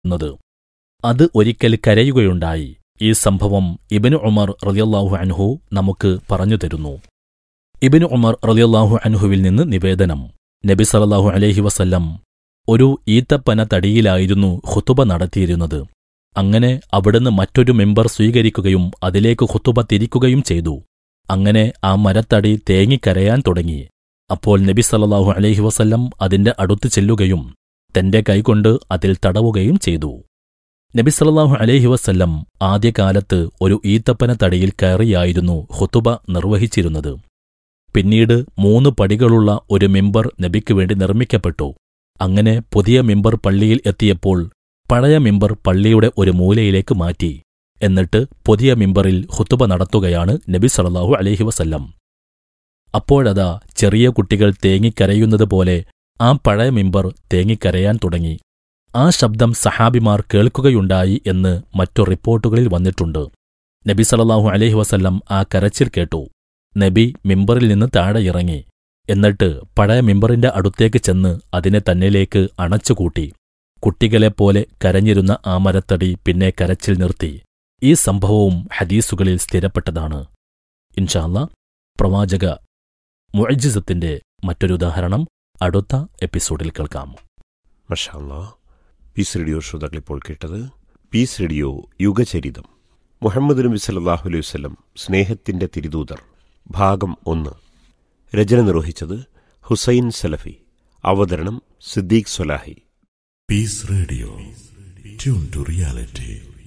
ന്നത് അത് ഒരിക്കൽ കരയുകയുണ്ടായി ഈ സംഭവം ഇബിനു ഉമർ റളിയല്ലാഹു അൻഹു നമുക്ക് പറഞ്ഞു തരുന്നു ഇബിനു ഉമർ റളിയല്ലാഹു അൻഹുവിൽ നിന്ന് നിവേദനം നബി സല്ലല്ലാഹു അലൈഹി വസല്ലം ഒരു ഈത്തപ്പന തടിയിലായിരുന്നു ഖുതുബ നടത്തിയിരുന്നത് അങ്ങനെ അവിടുന്ന് മറ്റൊരു മെമ്പർ സ്വീകരിക്കുകയും അതിലേക്ക് ഖുതുബ തിരിക്കുകയും ചെയ്തു അങ്ങനെ ആ മരത്തടി തേങ്ങിക്കരയാൻ തുടങ്ങി അപ്പോൾ നബി സല്ലല്ലാഹു അലൈഹി വസല്ലം അതിന്റെ അടുത്ത് ചെല്ലുകയും തന്റെ കൈകൊണ്ട് അതിൽ തടവുകയും ചെയ്തു നബി സല്ലല്ലാഹു അലൈഹി വസല്ലം ആദ്യകാലത്ത് ഒരു ഈത്തപ്പന തടിയിൽ കയറിയായിരുന്നു ഖുതുബ നിർവഹിച്ചിരുന്നത് പിന്നീട് മൂന്ന് പടികളുള്ള ഒരു മിമ്പർ നബിക്ക് വേണ്ടി നിർമ്മിക്കപ്പെട്ടു അങ്ങനെ പുതിയ മിമ്പർ പള്ളിയിൽ എത്തിയപ്പോൾ പഴയ മിമ്പർ പള്ളിയുടെ ഒരു മൂലയിലേക്ക് മാറ്റി എന്നിട്ട് പുതിയ മിമ്പറിൽ ഖുതുബ നടത്തുകയാണ് നബി സല്ലല്ലാഹു അലൈഹി വസല്ലം അപ്പോഴതാ ചെറിയ കുട്ടികൾ തേങ്ങിക്കരയുന്നത് പോലെ ആ പഴയ മിമ്പർ തേങ്ങിക്കരയാൻ തുടങ്ങി ആ ശബ്ദം സഹാബിമാർ കേൾക്കുകയുണ്ടായി എന്ന് മറ്റു റിപ്പോർട്ടുകളിൽ വന്നിട്ടുണ്ട് നബി സല്ലല്ലാഹു അലൈഹി വസല്ലം ആ കരച്ചിൽ കേട്ടു നബി മിമ്പറിൽ നിന്ന് താഴെ ഇറങ്ങി എന്നിട്ട് പഴയ മിമ്പറിന്റെ അടുത്തേക്ക് ചെന്ന് അതിനെ തന്നിലേക്ക് അണച്ചുകൂട്ടി കുട്ടികളെപ്പോലെ കരഞ്ഞിരുന്ന ആ മരത്തടി പിന്നെ കരച്ചിൽ നിർത്തി ഈ സംഭവവും ഹദീസുകളിൽ സ്ഥിരപ്പെട്ടതാണ് ഇൻഷാല്ല പ്രവാചക മുഅജിസത്തിന്റെ മറ്റൊരു ഉദാഹരണം അടുത്ത എപ്പിസോഡിൽ കേൾക്കാം മഷാല്ലാ പീസ് റേഡിയോ ശ്രോതാക്കൾ ഇപ്പോൾ കേട്ടത് പീസ് റേഡിയോ യുഗചരിതം മുഹമ്മദ് നബി സല്ലല്ലാഹു അലൈഹി വസല്ലം സ്നേഹത്തിന്റെ തിരുദൂതർ ഭാഗം ഒന്ന് രചന നിർവഹിച്ചത് ഹുസൈൻ സലഫി അവതരണം Siddique Swalahi Peace Radio. Tune to reality.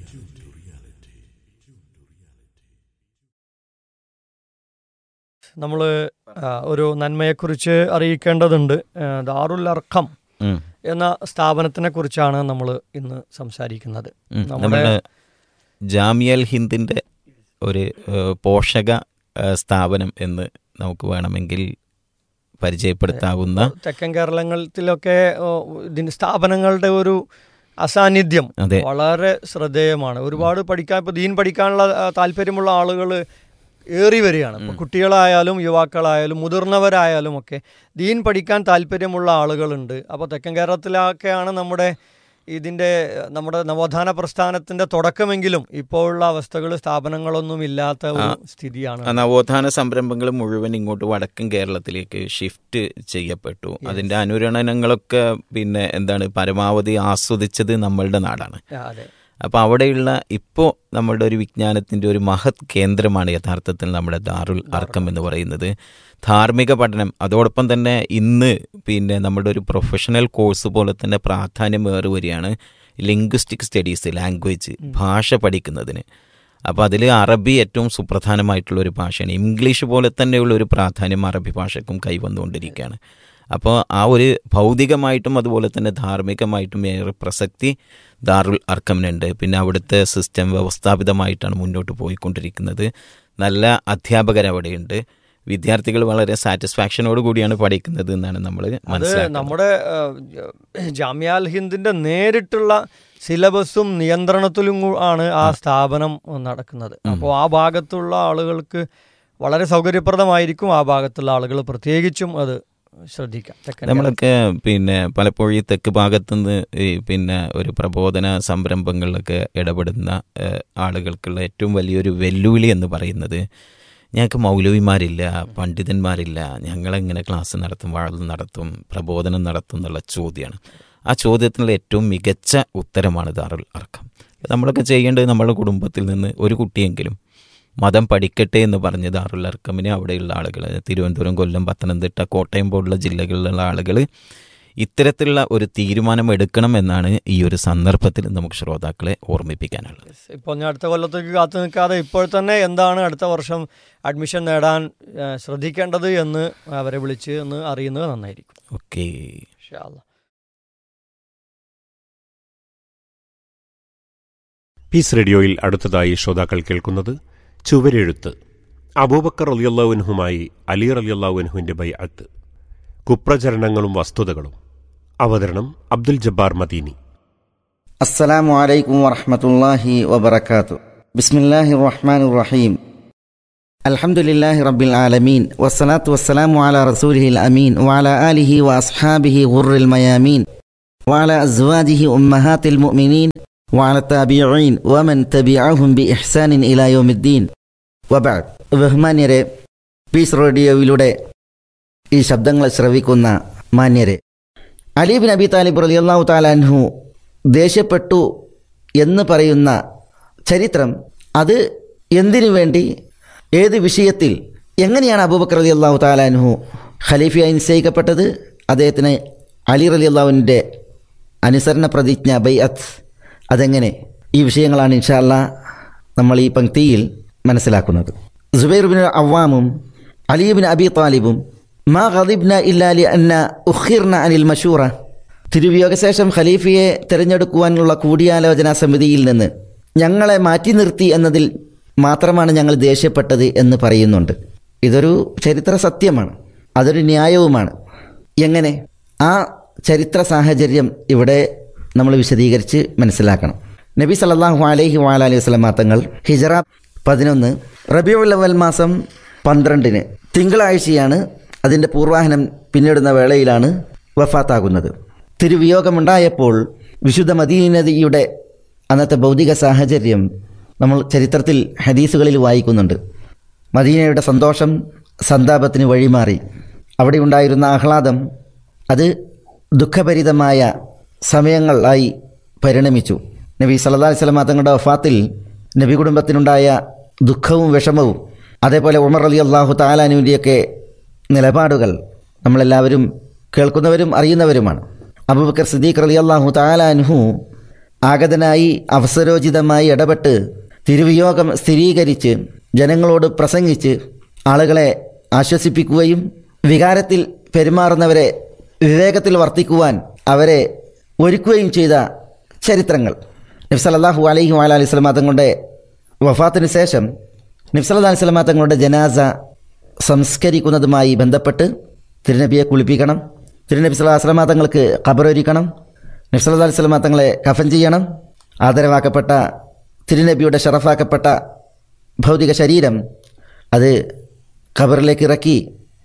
നമ്മൾ ഒരു നന്മയെക്കുറിച്ച് അറിയിക്കേണ്ടതുണ്ട് ആ, ദാറുൽ അർഖം ഉം. എന്ന സ്ഥാപനത്തിനെ കുറിച്ചാണ് നമ്മൾ ഇന്ന് സംസാരിക്കുന്നത് ഉം. നമ്മുടെ- നമ്മുടെ ജാമിയൽ ഹിന്ദിന്റെ ഒരു ഏഹ്, പോഷക ഏഹ്, സ്ഥാപനം എന്ന് നമുക്ക് വേണമെങ്കിൽ പരിചയപ്പെടുത്താവുന്ന തെക്കൻ കേരളത്തിലൊക്കെ ഓ, ഇതിന് സ്ഥാപനങ്ങളുടെ ഒരു അസാന്നിധ്യം അതെ വളരെ ശ്രദ്ധേയമാണ് ഒരുപാട് പഠിക്കാൻ ഇപ്പൊ ദീൻ പഠിക്കാനുള്ള ആ, താല്പര്യമുള്ള ആളുകൾ ഏറി വരികയാണ് ഇപ്പൊ കുട്ടികളായാലും യുവാക്കളായാലും മുതിർന്നവരായാലും ഒക്കെ ദീൻ പഠിക്കാൻ താല്പര്യമുള്ള ആളുകളുണ്ട് അപ്പോൾ തെക്കൻ കേരളത്തിലൊക്കെയാണ് നമ്മുടെ ഇതിൻ്റെ നമ്മുടെ നവോത്ഥാന പ്രസ്ഥാനത്തിൻ്റെ തുടക്കമെങ്കിലും ഇപ്പോഴുള്ള അവസ്ഥകൾ സ്ഥാപനങ്ങളൊന്നും ഇല്ലാത്ത ഒരു സ്ഥിതിയാണ് ആ നവോത്ഥാന സംരംഭങ്ങൾ മുഴുവൻ ഇങ്ങോട്ട് വടക്കൻ കേരളത്തിലേക്ക് ഷിഫ്റ്റ് ചെയ്യപ്പെട്ടു അതിന്റെ അനുരണനങ്ങളൊക്കെ പിന്നെ എന്താണ് പരമാവധി ആസ്വദിച്ചത് നമ്മളുടെ നാടാണ് ആ, അതെ അപ്പോൾ അവിടെയുള്ള ഇപ്പോൾ നമ്മളുടെ ഒരു വിജ്ഞാനത്തിൻ്റെ ഒരു മഹത് കേന്ദ്രമാണ് യഥാർത്ഥത്തിൽ നമ്മുടെ ദാറുൽ അർക്കം എന്ന് പറയുന്നത് ധാർമ്മിക പഠനം അതോടൊപ്പം തന്നെ ഇന്ന് പിന്നെ നമ്മുടെ ഒരു പ്രൊഫഷണൽ കോഴ്സ് പോലെ തന്നെ പ്രാധാന്യം ഏറി വരികയാണ് ലിംഗ്വിസ്റ്റിക് സ്റ്റഡീസ് ലാംഗ്വേജ് ഭാഷ പഠിക്കുന്നതിന് അപ്പോൾ അതിൽ അറബി ഏറ്റവും സുപ്രധാനമായിട്ടുള്ള ഒരു ഭാഷയാണ് ഇംഗ്ലീഷ് പോലെ തന്നെയുള്ള ഒരു പ്രാധാന്യം അറബി ഭാഷക്കും കൈവന്നുകൊണ്ടിരിക്കുകയാണ് അപ്പോൾ ആ ഒരു ഭൗതികമായിട്ടും അതുപോലെ തന്നെ ധാർമ്മികമായിട്ടും ഏറെ പ്രസക്തി ദാറുൽ അർക്കമിനുണ്ട് പിന്നെ അവിടുത്തെ സിസ്റ്റം വ്യവസ്ഥാപിതമായിട്ടാണ് മുന്നോട്ട് പോയിക്കൊണ്ടിരിക്കുന്നത് നല്ല അധ്യാപകർ അവിടെയുണ്ട് വിദ്യാർത്ഥികൾ വളരെ സാറ്റിസ്ഫാക്ഷനോട് കൂടിയാണ് പഠിക്കുന്നത് എന്നാണ് നമ്മൾ അത് മനസ്സിലാക്കുന്നത് നമ്മുടെ ജാമ്യാൽ ഹിന്ദിന്റെ നേരിട്ടുള്ള സിലബസും നിയന്ത്രണത്തിലും കൂ- ആണ് ആ സ്ഥാപനം നടക്കുന്നത് അപ്പോൾ ആ ഭാഗത്തുള്ള ആളുകൾക്ക് വളരെ സൗകര്യപ്രദമായിരിക്കും ആ ഭാഗത്തുള്ള ആളുകൾ പ്രത്യേകിച്ചും അത് ശ്രദ്ധിക്കാം തെക്കൻ നമ്മളൊക്കെ പിന്നെ പലപ്പോഴും ഈ തെക്ക് ഭാഗത്തുനിന്ന് ഈ പിന്നെ ഒരു പ്രബോധന സംരംഭങ്ങളിലൊക്കെ ഇടപെടുന്ന ഏഹ്, ആളുകൾക്കുള്ള ഏറ്റവും വലിയൊരു വെല്ലുവിളി എന്ന് പറയുന്നത് ഞങ്ങൾക്ക് മൗലവിമാരില്ല പണ്ഡിതന്മാരില്ല ഞങ്ങളെങ്ങനെ ക്ലാസ് നടത്തും വാഴ നടത്തും പ്രബോധനം നടത്തും എന്നുള്ള ചോദ്യമാണ് ആ ചോദ്യത്തിനുള്ള ഏറ്റവും മികച്ച ഉത്തരമാണ് ദാറുൽ അർക്കം നമ്മളൊക്കെ ചെയ്യേണ്ടത് നമ്മുടെ കുടുംബത്തിൽ നിന്ന് ഒരു കുട്ടിയെങ്കിലും മതം പഠിക്കട്ടെ എന്ന് പറഞ്ഞ് ദാറുൽ അർക്കമിനെ അവിടെയുള്ള ആളുകൾ തിരുവനന്തപുരം കൊല്ലം പത്തനംതിട്ട കോട്ടയം പോലുള്ള ജില്ലകളിലുള്ള ആളുകൾ ഇത്തരത്തിലുള്ള ഒരു തീരുമാനം എടുക്കണം എന്നാണ് ഈ ഒരു സന്ദർഭത്തിൽ നമുക്ക് ശ്രോതാക്കളെ ഓർമ്മിപ്പിക്കാനുള്ളത് ഇപ്പോൾ ഞാൻ അടുത്ത കൊല്ലത്തേക്ക് കാത്തു നിൽക്കാതെ ഇപ്പോൾ തന്നെ എന്താണ് അടുത്ത വർഷം അഡ്മിഷൻ നേടാൻ ആ, ശ്രദ്ധിക്കേണ്ടത് എന്ന് അവരെ വിളിച്ച് എന്ന് അറിയുന്നത് നന്നായിരിക്കും ഓക്കെ ഇൻഷാ അല്ലാ. പീസ് റേഡിയോയിൽ അടുത്തതായി ശ്രോതാക്കൾ കേൾക്കുന്നത് ചുവരെഴുത്ത് അബൂബക്കർ അലിയല്ലാവുൻഹുമായി അലി അലിയല്ലാവുൻഹുവിന്റെ ബൈഅത്ത് കുപ്രചരണങ്ങളും വസ്തുതകളും അവതരണം അബ്ദുൽ ജബ്ബാർ മദീനി السلام عليكم ورحمة الله وبركاته بسم الله الرحمن الرحيم الحمد لله رب العالمين والصلاة والسلام على رسوله الأمين وعلى آله وأصحابه غر الميامين وعلى أزواجه أمهات المؤمنين وعلى التابعين ومن تبعهم بإحسان إلى يوم الدين وبعد ബഹുമാന്യരെ പീസ് റേഡിയോയിലൂടെ ഈ ശബ്ദങ്ങൾ ശ്രവിക്കുന്ന മാന്യരെ അലീബിൻ അബി താലിബ് റളിയല്ലാഹു താലാൻഹു ദേഷ്യപ്പെട്ടു എന്ന് പറയുന്ന ചരിത്രം അത് എന്തിനു വേണ്ടി ഏത് വിഷയത്തിൽ എങ്ങനെയാണ് അബൂബക്കർ റലി അള്ളാഹു താലാൻഹു ഖലീഫയായി നിശ്ചയിക്കപ്പെട്ടത് അദ്ദേഹത്തിന് അലി റലി അള്ളാഹുവിൻ്റെ അനുസരണ പ്രതിജ്ഞ ബൈ അത്ത് അതെങ്ങനെ ഈ വിഷയങ്ങളാണ് ഇൻഷാല്ല നമ്മൾ ഈ പങ്ക്തിയിൽ മനസ്സിലാക്കുന്നത് സുബൈർ ബിൻ അവ്വാമും അലിബിൻ അബി താലിബും മാ ഖദിബ്ന ഇല്ലാലി അന്ന ഉഖിർന അനിൽ മഷൂറ തിരുവിയോഗശേഷം ഖലീഫയെ തിരഞ്ഞെടുക്കുവാനുള്ള കൂടിയാലോചനാ സമിതിയിൽ നിന്ന് ഞങ്ങളെ മാറ്റി നിർത്തി എന്നതിൽ മാത്രമാണ് ഞങ്ങൾ ദേഷ്യപ്പെട്ടത് എന്ന് പറയുന്നുണ്ട് ഇതൊരു ചരിത്ര സത്യമാണ് അതൊരു ന്യായവുമാണ് എങ്ങനെ ആ ചരിത്ര സാഹചര്യം ഇവിടെ നമ്മൾ വിശദീകരിച്ച് മനസ്സിലാക്കണം നബി സല്ലല്ലാഹു അലൈഹി വാലി വസ്ലമ തങ്ങൾ ഹിജറ പതിനൊന്ന് റബിയുൽ അവൽ മാസം പന്ത്രണ്ടിന് തിങ്കളാഴ്ചയാണ് അതിൻ്റെ പൂർവാഹനം പിന്നിടുന്ന വേളയിലാണ് വഫാത്താകുന്നത് തിരുവിയോഗമുണ്ടായപ്പോൾ വിശുദ്ധ മദീനതയുടെ അന്നത്തെ ഭൗതിക സാഹചര്യം നമ്മൾ ചരിത്രത്തിൽ ഹദീസുകളിൽ വായിക്കുന്നുണ്ട് മദീനയുടെ സന്തോഷം സന്താപത്തിന് വഴിമാറി അവിടെ ഉണ്ടായിരുന്ന ആഹ്ലാദം അത് ദുഃഖഭരിതമായ സമയങ്ങളായി പരിണമിച്ചു നബി സല്ലല്ലാഹു അലൈഹി വസല്ലം തങ്ങളുടെ വഫാത്തിൽ നബി കുടുംബത്തിനുണ്ടായ ദുഃഖവും വിഷമവും അതേപോലെ ഉമർ അലി അള്ളാഹു താലാനുവിൻ്റെയൊക്കെ നിലപാടുകൾ നമ്മളെല്ലാവരും കേൾക്കുന്നവരും അറിയുന്നവരുമാണ് അബൂബക്കർ സിദ്ദീഖ് അലി അള്ളാഹു താലാൻഹു ആഗതനായി അവസരോചിതമായി ഇടപെട്ട് തിരുവിയോഗം സ്ഥിരീകരിച്ച് ജനങ്ങളോട് പ്രസംഗിച്ച് ആളുകളെ ആശ്വസിപ്പിക്കുകയും വികാരത്തിൽ പെരുമാറുന്നവരെ വിവേകത്തിൽ വർത്തിക്കുവാൻ അവരെ ഒരുക്കുകയും ചെയ്ത ചരിത്രങ്ങൾ നബ്സലല്ലാഹു അലൈഹി വാല അലൈഹി സ്വലമ തങ്ങളുടെ വഫാത്തിന് ശേഷം നബ്സല്ലാ അലൈഹി സ്വലമ തങ്ങളുടെ ജനാസ സംസ്കരിക്കുന്നതുമായി ബന്ധപ്പെട്ട് തിരുനബിയെ കുളിപ്പിക്കണം തിരുനബി സല്ലാ വസ്ലമ തങ്ങൾക്ക് ഖബറൊരുക്കണം നബ്സല്ലാ അലൈഹി സ്വലമ തങ്ങളെ കഫൻ ചെയ്യണം ആദരവാക്കപ്പെട്ട തിരുനബിയുടെ ഷറഫാക്കപ്പെട്ട ഭൗതിക ശരീരം അത് ഖബറിലേക്ക് ഇറക്കി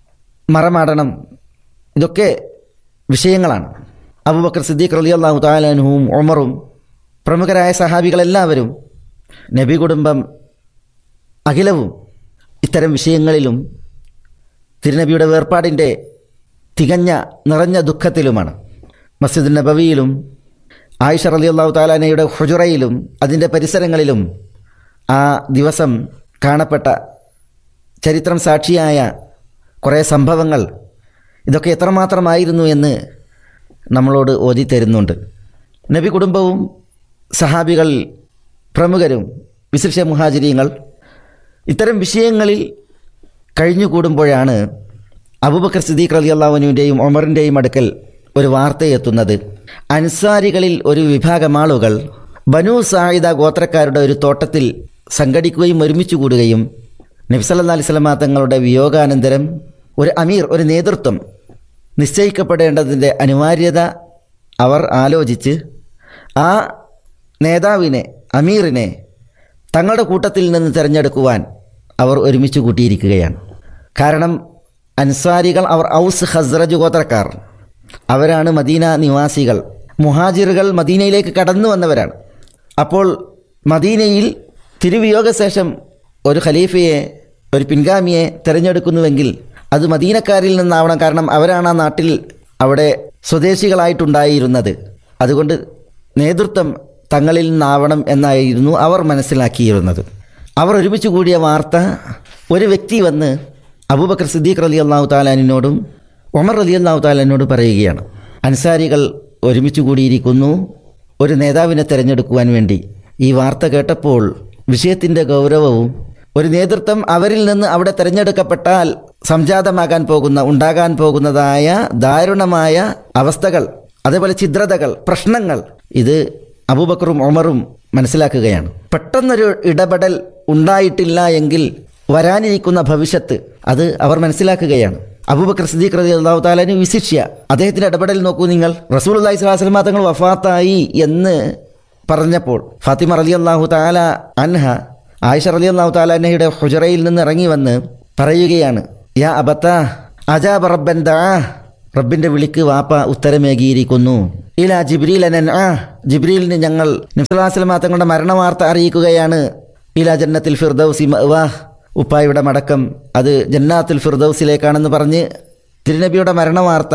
മറമാടണം ഇതൊക്കെ വിഷയങ്ങളാണ് അബൂബക്കർ സിദ്ദീഖ് റലി അള്ളാഹു താലാനുവും ഉമറും പ്രമുഖരായ സഹാബികളെല്ലാവരും നബി കുടുംബം അഖിലവും ഇത്തരം വിഷയങ്ങളിലും തിരുനബിയുടെ വേർപാടിൻ്റെ തികഞ്ഞ നിറഞ്ഞ ദുഃഖത്തിലുമാണ് മസ്ജിദ് നബവിയിലും ആയിഷ റലി അള്ളാഹു താലാനയുടെ ഹുജുറയിലും അതിൻ്റെ പരിസരങ്ങളിലും ആ ദിവസം കാണപ്പെട്ട ചരിത്രം സാക്ഷിയായ കുറേ സംഭവങ്ങൾ ഇതൊക്കെ എത്രമാത്രമായിരുന്നു എന്ന് നമ്മളോട് ഓതി തരുന്നുണ്ട് നബി കുടുംബവും സഹാബികൾ പ്രമുഖരും വിശിഷ്ട മുഹാചിര്യങ്ങൾ ഇത്തരം വിഷയങ്ങളിൽ കഴിഞ്ഞുകൂടുമ്പോഴാണ് അബൂബക്കർ സിദ്ദീഖ് റലി അള്ളാഹുവിൻ്റെയും ഒമറിൻ്റെയും അടുക്കൽ ഒരു വാർത്തയെത്തുന്നത് അൻസാരികളിൽ ഒരു വിഭാഗം ആളുകൾ ബനു സായിദ ഗോത്രക്കാരുടെ ഒരു തോട്ടത്തിൽ സംഘടിക്കുകയും ഒരുമിച്ച് കൂടുകയും നബ്സല്ലാ അലൈഹി സ്വലമ തങ്ങളുടെ വിയോഗാനന്തരം ഒരു അമീർ ഒരു നേതൃത്വം നിശ്ചയിക്കപ്പെടേണ്ടതിൻ്റെ അനിവാര്യത അവർ ആലോചിച്ച് ആ നേതാവിനെ അമീറിനെ തങ്ങളുടെ കൂട്ടത്തിൽ നിന്ന് തിരഞ്ഞെടുക്കുവാൻ അവർ ഒരുമിച്ച് കൂട്ടിയിരിക്കുകയാണ് കാരണം അൻസാരികൾ അവർ ഔസ് ഹസ്രജ് ഗോത്രക്കാർ അവരാണ് മദീന നിവാസികൾ മുഹാജിറുകൾ മദീനയിലേക്ക് കടന്നു വന്നവരാണ് അപ്പോൾ മദീനയിൽ തിരുവിയോഗശേഷം ഒരു ഖലീഫയെ ഒരു പിൻഗാമിയെ തിരഞ്ഞെടുക്കുന്നുവെങ്കിൽ അത് മദീനക്കാരിൽ നിന്നാവണം കാരണം അവരാണ് ആ നാട്ടിൽ അവിടെ സ്വദേശികളായിട്ടുണ്ടായിരുന്നത് അതുകൊണ്ട് നേതൃത്വം തങ്ങളിൽ നിന്നാവണം എന്നായിരുന്നു അവർ മനസ്സിലാക്കിയിരുന്നത് അവർ ഒരുമിച്ച് കൂടിയ വാർത്ത ഒരു വ്യക്തി വന്ന് അബൂബക്കർ സിദ്ദീഖ് റലി അള്ളാഹു താലാനിനോടും ഉമർ റലി അള്ളാഹു താലാനോട് പറയുകയാണ് അൻസാരികൾ ഒരുമിച്ച് കൂടിയിരിക്കുന്നു ഒരു നേതാവിനെ തിരഞ്ഞെടുക്കുവാൻ വേണ്ടി ഈ വാർത്ത കേട്ടപ്പോൾ വിഷയത്തിൻ്റെ ഗൗരവവും ഒരു നേതൃത്വം അവരിൽ നിന്ന് അവിടെ തിരഞ്ഞെടുക്കപ്പെട്ടാൽ സംജാതമാകാൻ പോകുന്ന ഉണ്ടാകാൻ പോകുന്നതായ ദാരുണമായ അവസ്ഥകൾ അതേപോലെ ഛിദ്രതകൾ പ്രശ്നങ്ങൾ ഇത് അബൂബക്കറും ഉമറും മനസ്സിലാക്കുകയാണ് പെട്ടെന്നൊരു ഇടപെടൽ ഉണ്ടായിട്ടില്ല എങ്കിൽ വരാനിരിക്കുന്ന ഭവിഷ്യത്ത് അത് അവർ മനസ്സിലാക്കുകയാണ് അബൂബക്കർ സിദ്ദീഖ് റതി അള്ളാഹു താലാന് വിശിഷ്യ അദ്ദേഹത്തിൻ്റെ ഇടപെടൽ നോക്കൂ നിങ്ങൾ റസൂൽ അള്ളഹി സ്വലാസ്ലമ തങ്ങൾ വഫാത്തായി എന്ന് പറഞ്ഞപ്പോൾ ഫാത്തിമ റലി അള്ളാഹു താല അൻഹ ആയിഷ റലി അള്ളാഹു താലാനയുടെ ഹുജറയിൽ നിന്ന് ഇറങ്ങി വന്ന് പറയുകയാണ് യാ അബത്ത അജാബ റബ്ബൻ ദാ റബ്ബിന്റെ വിളിക്ക് വാപ്പ ഉത്തരമേകിയിരിക്കുന്നു ഇല ജിബ്രീൽ അനൻ ആ ജിബ്രീലിന് ഞങ്ങൾ നിഫ്ലാസ്ലമ തങ്ങളുടെ മരണവാർത്ത അറിയിക്കുകയാണ് ഇല ജന്നത്തിൽ ഫിർദൌസി വാഹ് ഉപ്പായുടെ മടക്കം അത് ജന്നാത്തുൽ ഫിർദൌസിലേക്കാണെന്ന് പറഞ്ഞ് തിരുനബിയുടെ മരണവാർത്ത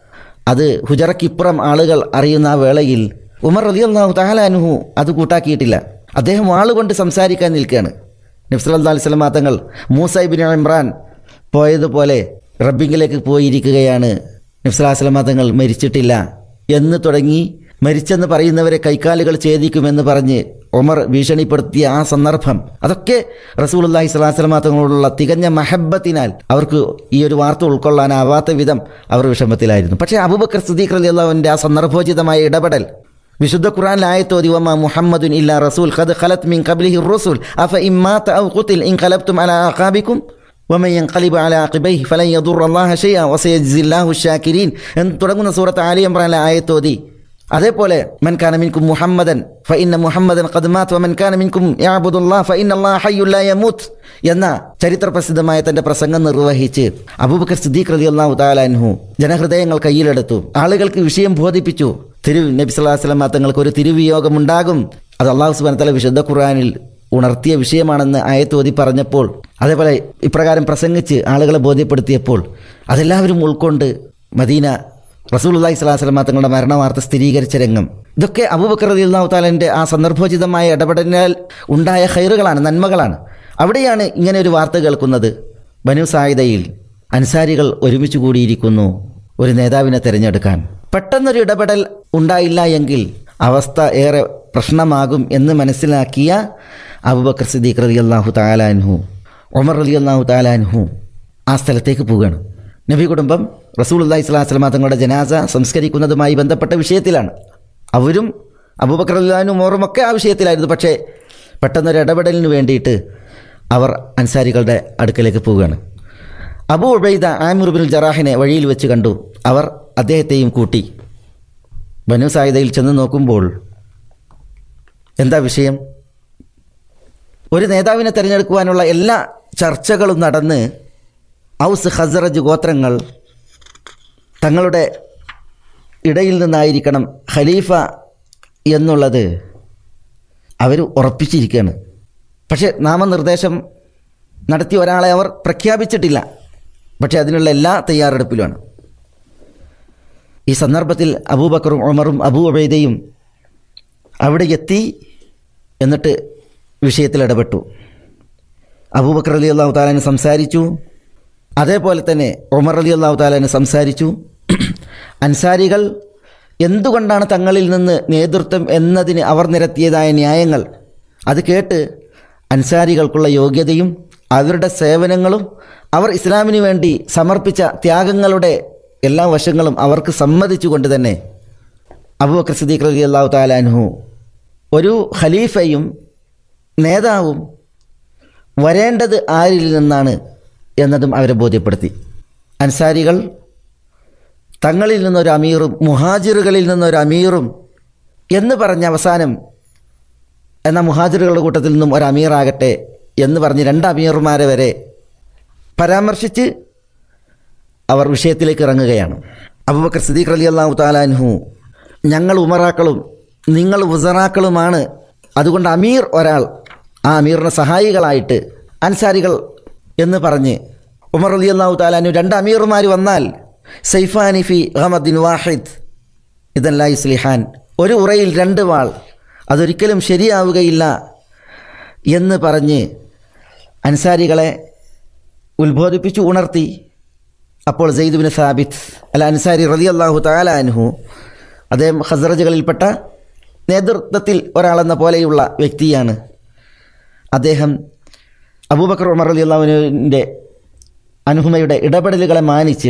അത് ഹുജറക്കിപ്പുറം ആളുകൾ അറിയുന്ന ആ വേളയിൽ ഉമർ റളിയല്ലാഹു തആല അൻഹു അത് കൂട്ടാക്കിയിട്ടില്ല അദ്ദേഹം വാളുകൊണ്ട് സംസാരിക്കാൻ നിൽക്കുകയാണ് നബ്സല്ലാ അലിസ്ലാം തങ്ങൾ മൂസൈബിൻ ഇമ്രാൻ പോയതുപോലെ റബ്ബിങ്കിലേക്ക് പോയിരിക്കുകയാണ് നബ്സലാസ്ലാം തങ്ങൾ മരിച്ചിട്ടില്ല എന്ന് തുടങ്ങി മരിച്ചെന്ന് പറയുന്നവരെ കൈക്കാലുകൾ ഛേദിക്കുമെന്ന് പറഞ്ഞ് ഒമർ ഭീഷണിപ്പെടുത്തിയ ആ സന്ദർഭം അതൊക്കെ റസൂലുല്ലാഹി സ്വലാസ്ലമ തങ്ങളോടുള്ള തികഞ്ഞ മഹബത്തിനാൽ അവർക്ക് ഈ ഒരു വാർത്ത ഉൾക്കൊള്ളാനാവാത്ത വിധം അവർ വിഷമത്തിലായിരുന്നു പക്ഷേ അബൂബക്കർ സുദീഖ് അലി അള്ളാഹുവിൻ്റെ ആ സന്ദർഭോചിതമായ ഇടപെടൽ വിശുദ്ധ ഖുർആൻ ആയത്തോതി വമ മുഹമ്മദുൻ ഇല്ലാ റസൂൽ ഖദ് ഖലത് മിൻ ഖബ്ലിഹി റസൂൽ അഫ ഇമ്മാത ഔ ഖുതിൽ ഇൻ ഖലബ്തും അലാ അഖാബിക്കും വമൻ യൻഖലിബ് അലാ അഖിബൈഹി ഫലൻ യദുർ അല്ലാഹ ഷൈഅ വസയജ്സില്ലാഹു ഷാകിരീൻ എന്ന് തുടങ്ങുന്ന സൂറത്ത് ആലി ഇംറാനിലെ ആയത്തോതി അതേപോലെ മൻ കാന മിൻകും മുഹമ്മദൻ ഫഇന്ന മുഹമ്മദൻ ഖദ് മാത് വമൻ കാന മിൻകും യഅബുദുല്ലാഹ ഫഇന്ന അല്ലാഹ ഹയ്യുൻ ലാ യമൂത്ത് എന്ന ചരിത്ര പ്രസിദ്ധമായ തന്റെ പ്രസംഗം നിർവഹിച്ച് അബൂബക്കർ സിദ്ദീഖ് റളിയല്ലാഹു തആല അൻഹു ജനഹൃദയങ്ങൾ കയ്യിലെടുത്തു ആളുകൾക്ക് വിഷയം ബോധിപ്പിച്ചു തിരു നബി സല്ലല്ലാഹു അലൈഹി വസല്ലം തങ്ങൾക്ക് ഒരു തിരുവിയോഗമുണ്ടാകും അത് അള്ളാഹു സുബ്ഹാനഹു വ തആല വിശുദ്ധ ഖുർആനിൽ ഉണർത്തിയ വിഷയമാണെന്ന് ആയത്തോതി പറഞ്ഞപ്പോൾ അതേപോലെ ഇപ്രകാരം പ്രസംഗിച്ച് ആളുകളെ ബോധ്യപ്പെടുത്തിയപ്പോൾ അതെല്ലാവരും ഉൾക്കൊണ്ട് മദീന റസൂലുള്ളാഹി സ്വല്ലല്ലാഹു അലൈഹി വസല്ലം തങ്ങളുടെ മരണവാർത്ത സ്ഥിരീകരിച്ച രംഗം ഇതൊക്കെ അബൂബക്കർ റളിയല്ലാഹു തആലന്റെ ആ സന്ദർഭോചിതമായ ഇടപെടലിനാൽ ഉണ്ടായ ഖൈറുകളാണ് നന്മകളാണ് അവിടെയാണ് ഇങ്ങനെ ഒരു വാർത്ത കേൾക്കുന്നത് ബനു സായിദയിൽ അൻസാരികൾ ഒരുമിച്ച് കൂടിയിരിക്കുന്നു ഒരു നേതാവിനെ തിരഞ്ഞെടുക്കാൻ പെട്ടെന്നൊരു ഇടപെടൽ ഉണ്ടായില്ല എങ്കിൽ അവസ്ഥ ഏറെ പ്രശ്നമാകും എന്ന് മനസ്സിലാക്കിയ അബൂബക്കർ സിദ്ദീഖ് റളിയല്ലാഹു തആലാൻഹു ഉമർ റളിയല്ലാഹു തആലാൻഹു ആ സ്ഥലത്തേക്ക് പോവുകയാണ് നബി കുടുംബം റസൂലുള്ളാഹി സ്വല്ലല്ലാഹു അലൈഹി വസല്ലം തങ്ങളുടെ ജനാസ സംസ്കരിക്കുന്നതുമായി ബന്ധപ്പെട്ട വിഷയത്തിലാണ് അവരും അബൂബക്കർ റളിയല്ലാഹു ഉമറും ഒക്കെ ആ വിഷയത്തിലായിരുന്നു പക്ഷേ പെട്ടെന്നൊരു ഇടപെടലിന് വേണ്ടിയിട്ട് അവർ അൻസാരികളുടെ അടുക്കലേക്ക് പോവുകയാണ് അബൂ ഉബൈദ ആമിർ ബിൻ ജറാഹിനെ വഴിയിൽ വെച്ച് കണ്ടു അവർ അദ്ദേഹത്തെയും കൂട്ടി ബനു സായിദയിൽ ചെന്ന് നോക്കുമ്പോൾ എന്താ വിഷയം ഒരു നേതാവിനെ തിരഞ്ഞെടുക്കുവാനുള്ള എല്ലാ ചർച്ചകളും നടന്ന് ഔസ് ഹസറജ് ഗോത്രങ്ങൾ തങ്ങളുടെ ഇടയിൽ നിന്നായിരിക്കണം ഖലീഫ എന്നുള്ളത് അവർ ഉറപ്പിച്ചിരിക്കുകയാണ് പക്ഷേ നാമനിർദ്ദേശം നടത്തിയ ഒരാളെ അവർ പ്രഖ്യാപിച്ചിട്ടില്ല പക്ഷേ അതിനുള്ള എല്ലാ തയ്യാറെടുപ്പിലുമാണ് ഈ സന്ദർഭത്തിൽ അബൂബക്കറും ഉമറും അബൂ ഉബൈദയും അവിടെ എത്തി എന്നിട്ട് വിഷയത്തിൽ ഇടപെട്ടു അബൂബക്കർ അലി അള്ളാഹു താലാന് സംസാരിച്ചു അതേപോലെ തന്നെ ഉമർ അലി അള്ളാഹു താലാന് സംസാരിച്ചു അൻസാരികൾ എന്തുകൊണ്ടാണ് തങ്ങളിൽ നിന്ന് നേതൃത്വം എന്നതിന് അവർ നിരത്തിയതായ ന്യായങ്ങൾ അത് കേട്ട് അൻസാരികൾക്കുള്ള യോഗ്യതയും അവരുടെ സേവനങ്ങളും അവർ ഇസ്ലാമിന് വേണ്ടി സമർപ്പിച്ച ത്യാഗങ്ങളുടെ എല്ലാ വശങ്ങളും അവർക്ക് സമ്മതിച്ചുകൊണ്ട് തന്നെ അബൂബക്കർ സിദ്ദീഖ് റലി അള്ളാഹു താലാൻഹു ഒരു ഖലീഫയും നേതാവും വരേണ്ടത് ആരിൽ നിന്നാണ് എന്നതും അവരെ ബോധ്യപ്പെടുത്തി അൻസാരികൾ തങ്ങളിൽ നിന്നൊരു അമീറും മുഹാജിറുകളിൽ നിന്നൊരു അമീറും എന്ന് പറഞ്ഞ അവസാനം എന്നാൽ മുഹാജിറുകളുടെ കൂട്ടത്തിൽ നിന്നും ഒരു അമീറാകട്ടെ എന്ന് പറഞ്ഞ് രണ്ട് അമീർമാരെ വരെ പരാമർശിച്ച് അവർ വിഷയത്തിലേക്ക് ഇറങ്ങുകയാണ് അബൂബക്കർ സിദ്ദീഖ് അലി അള്ളാഹു താലാൻഹു ഞങ്ങൾ ഉമറാക്കളും നിങ്ങൾ ഉസറാക്കളുമാണ് അതുകൊണ്ട് അമീർ ഒരാൾ ആ അമീറിന് സഹായികളായിട്ട് അൻസാരികൾ എന്ന് പറഞ്ഞ് ഉമർ അലി അള്ളാഹു താലാനു രണ്ട് അമീർമാർ വന്നാൽ സൈഫാനി ഫി അഹമ്മദിൻ വാഹിദ് ഇതല്ല ഇസ്ലിഹാൻ ഒരു ഉറയിൽ രണ്ട് വാൾ അതൊരിക്കലും ശരിയാവുകയില്ല എന്ന് പറഞ്ഞ് അൻസാരികളെ ഉത്ബോധിപ്പിച്ചു ഉണർത്തി അപ്പോൾ സെയ്ദുബിന് സാബിത്ത് അല്ല അൻസാരി റലി അള്ളാഹു താലാൻഹു അദ്ദേഹം ഹസറജുകളിൽപ്പെട്ട നേതൃത്വത്തിൽ ഒരാളെന്ന പോലെയുള്ള വ്യക്തിയാണ് അദ്ദേഹം അബൂബക്കർ ഉമർ അലി അള്ളാഹുവിൻ്റെ അനുഹുമയുടെ ഇടപെടലുകളെ മാനിച്ച്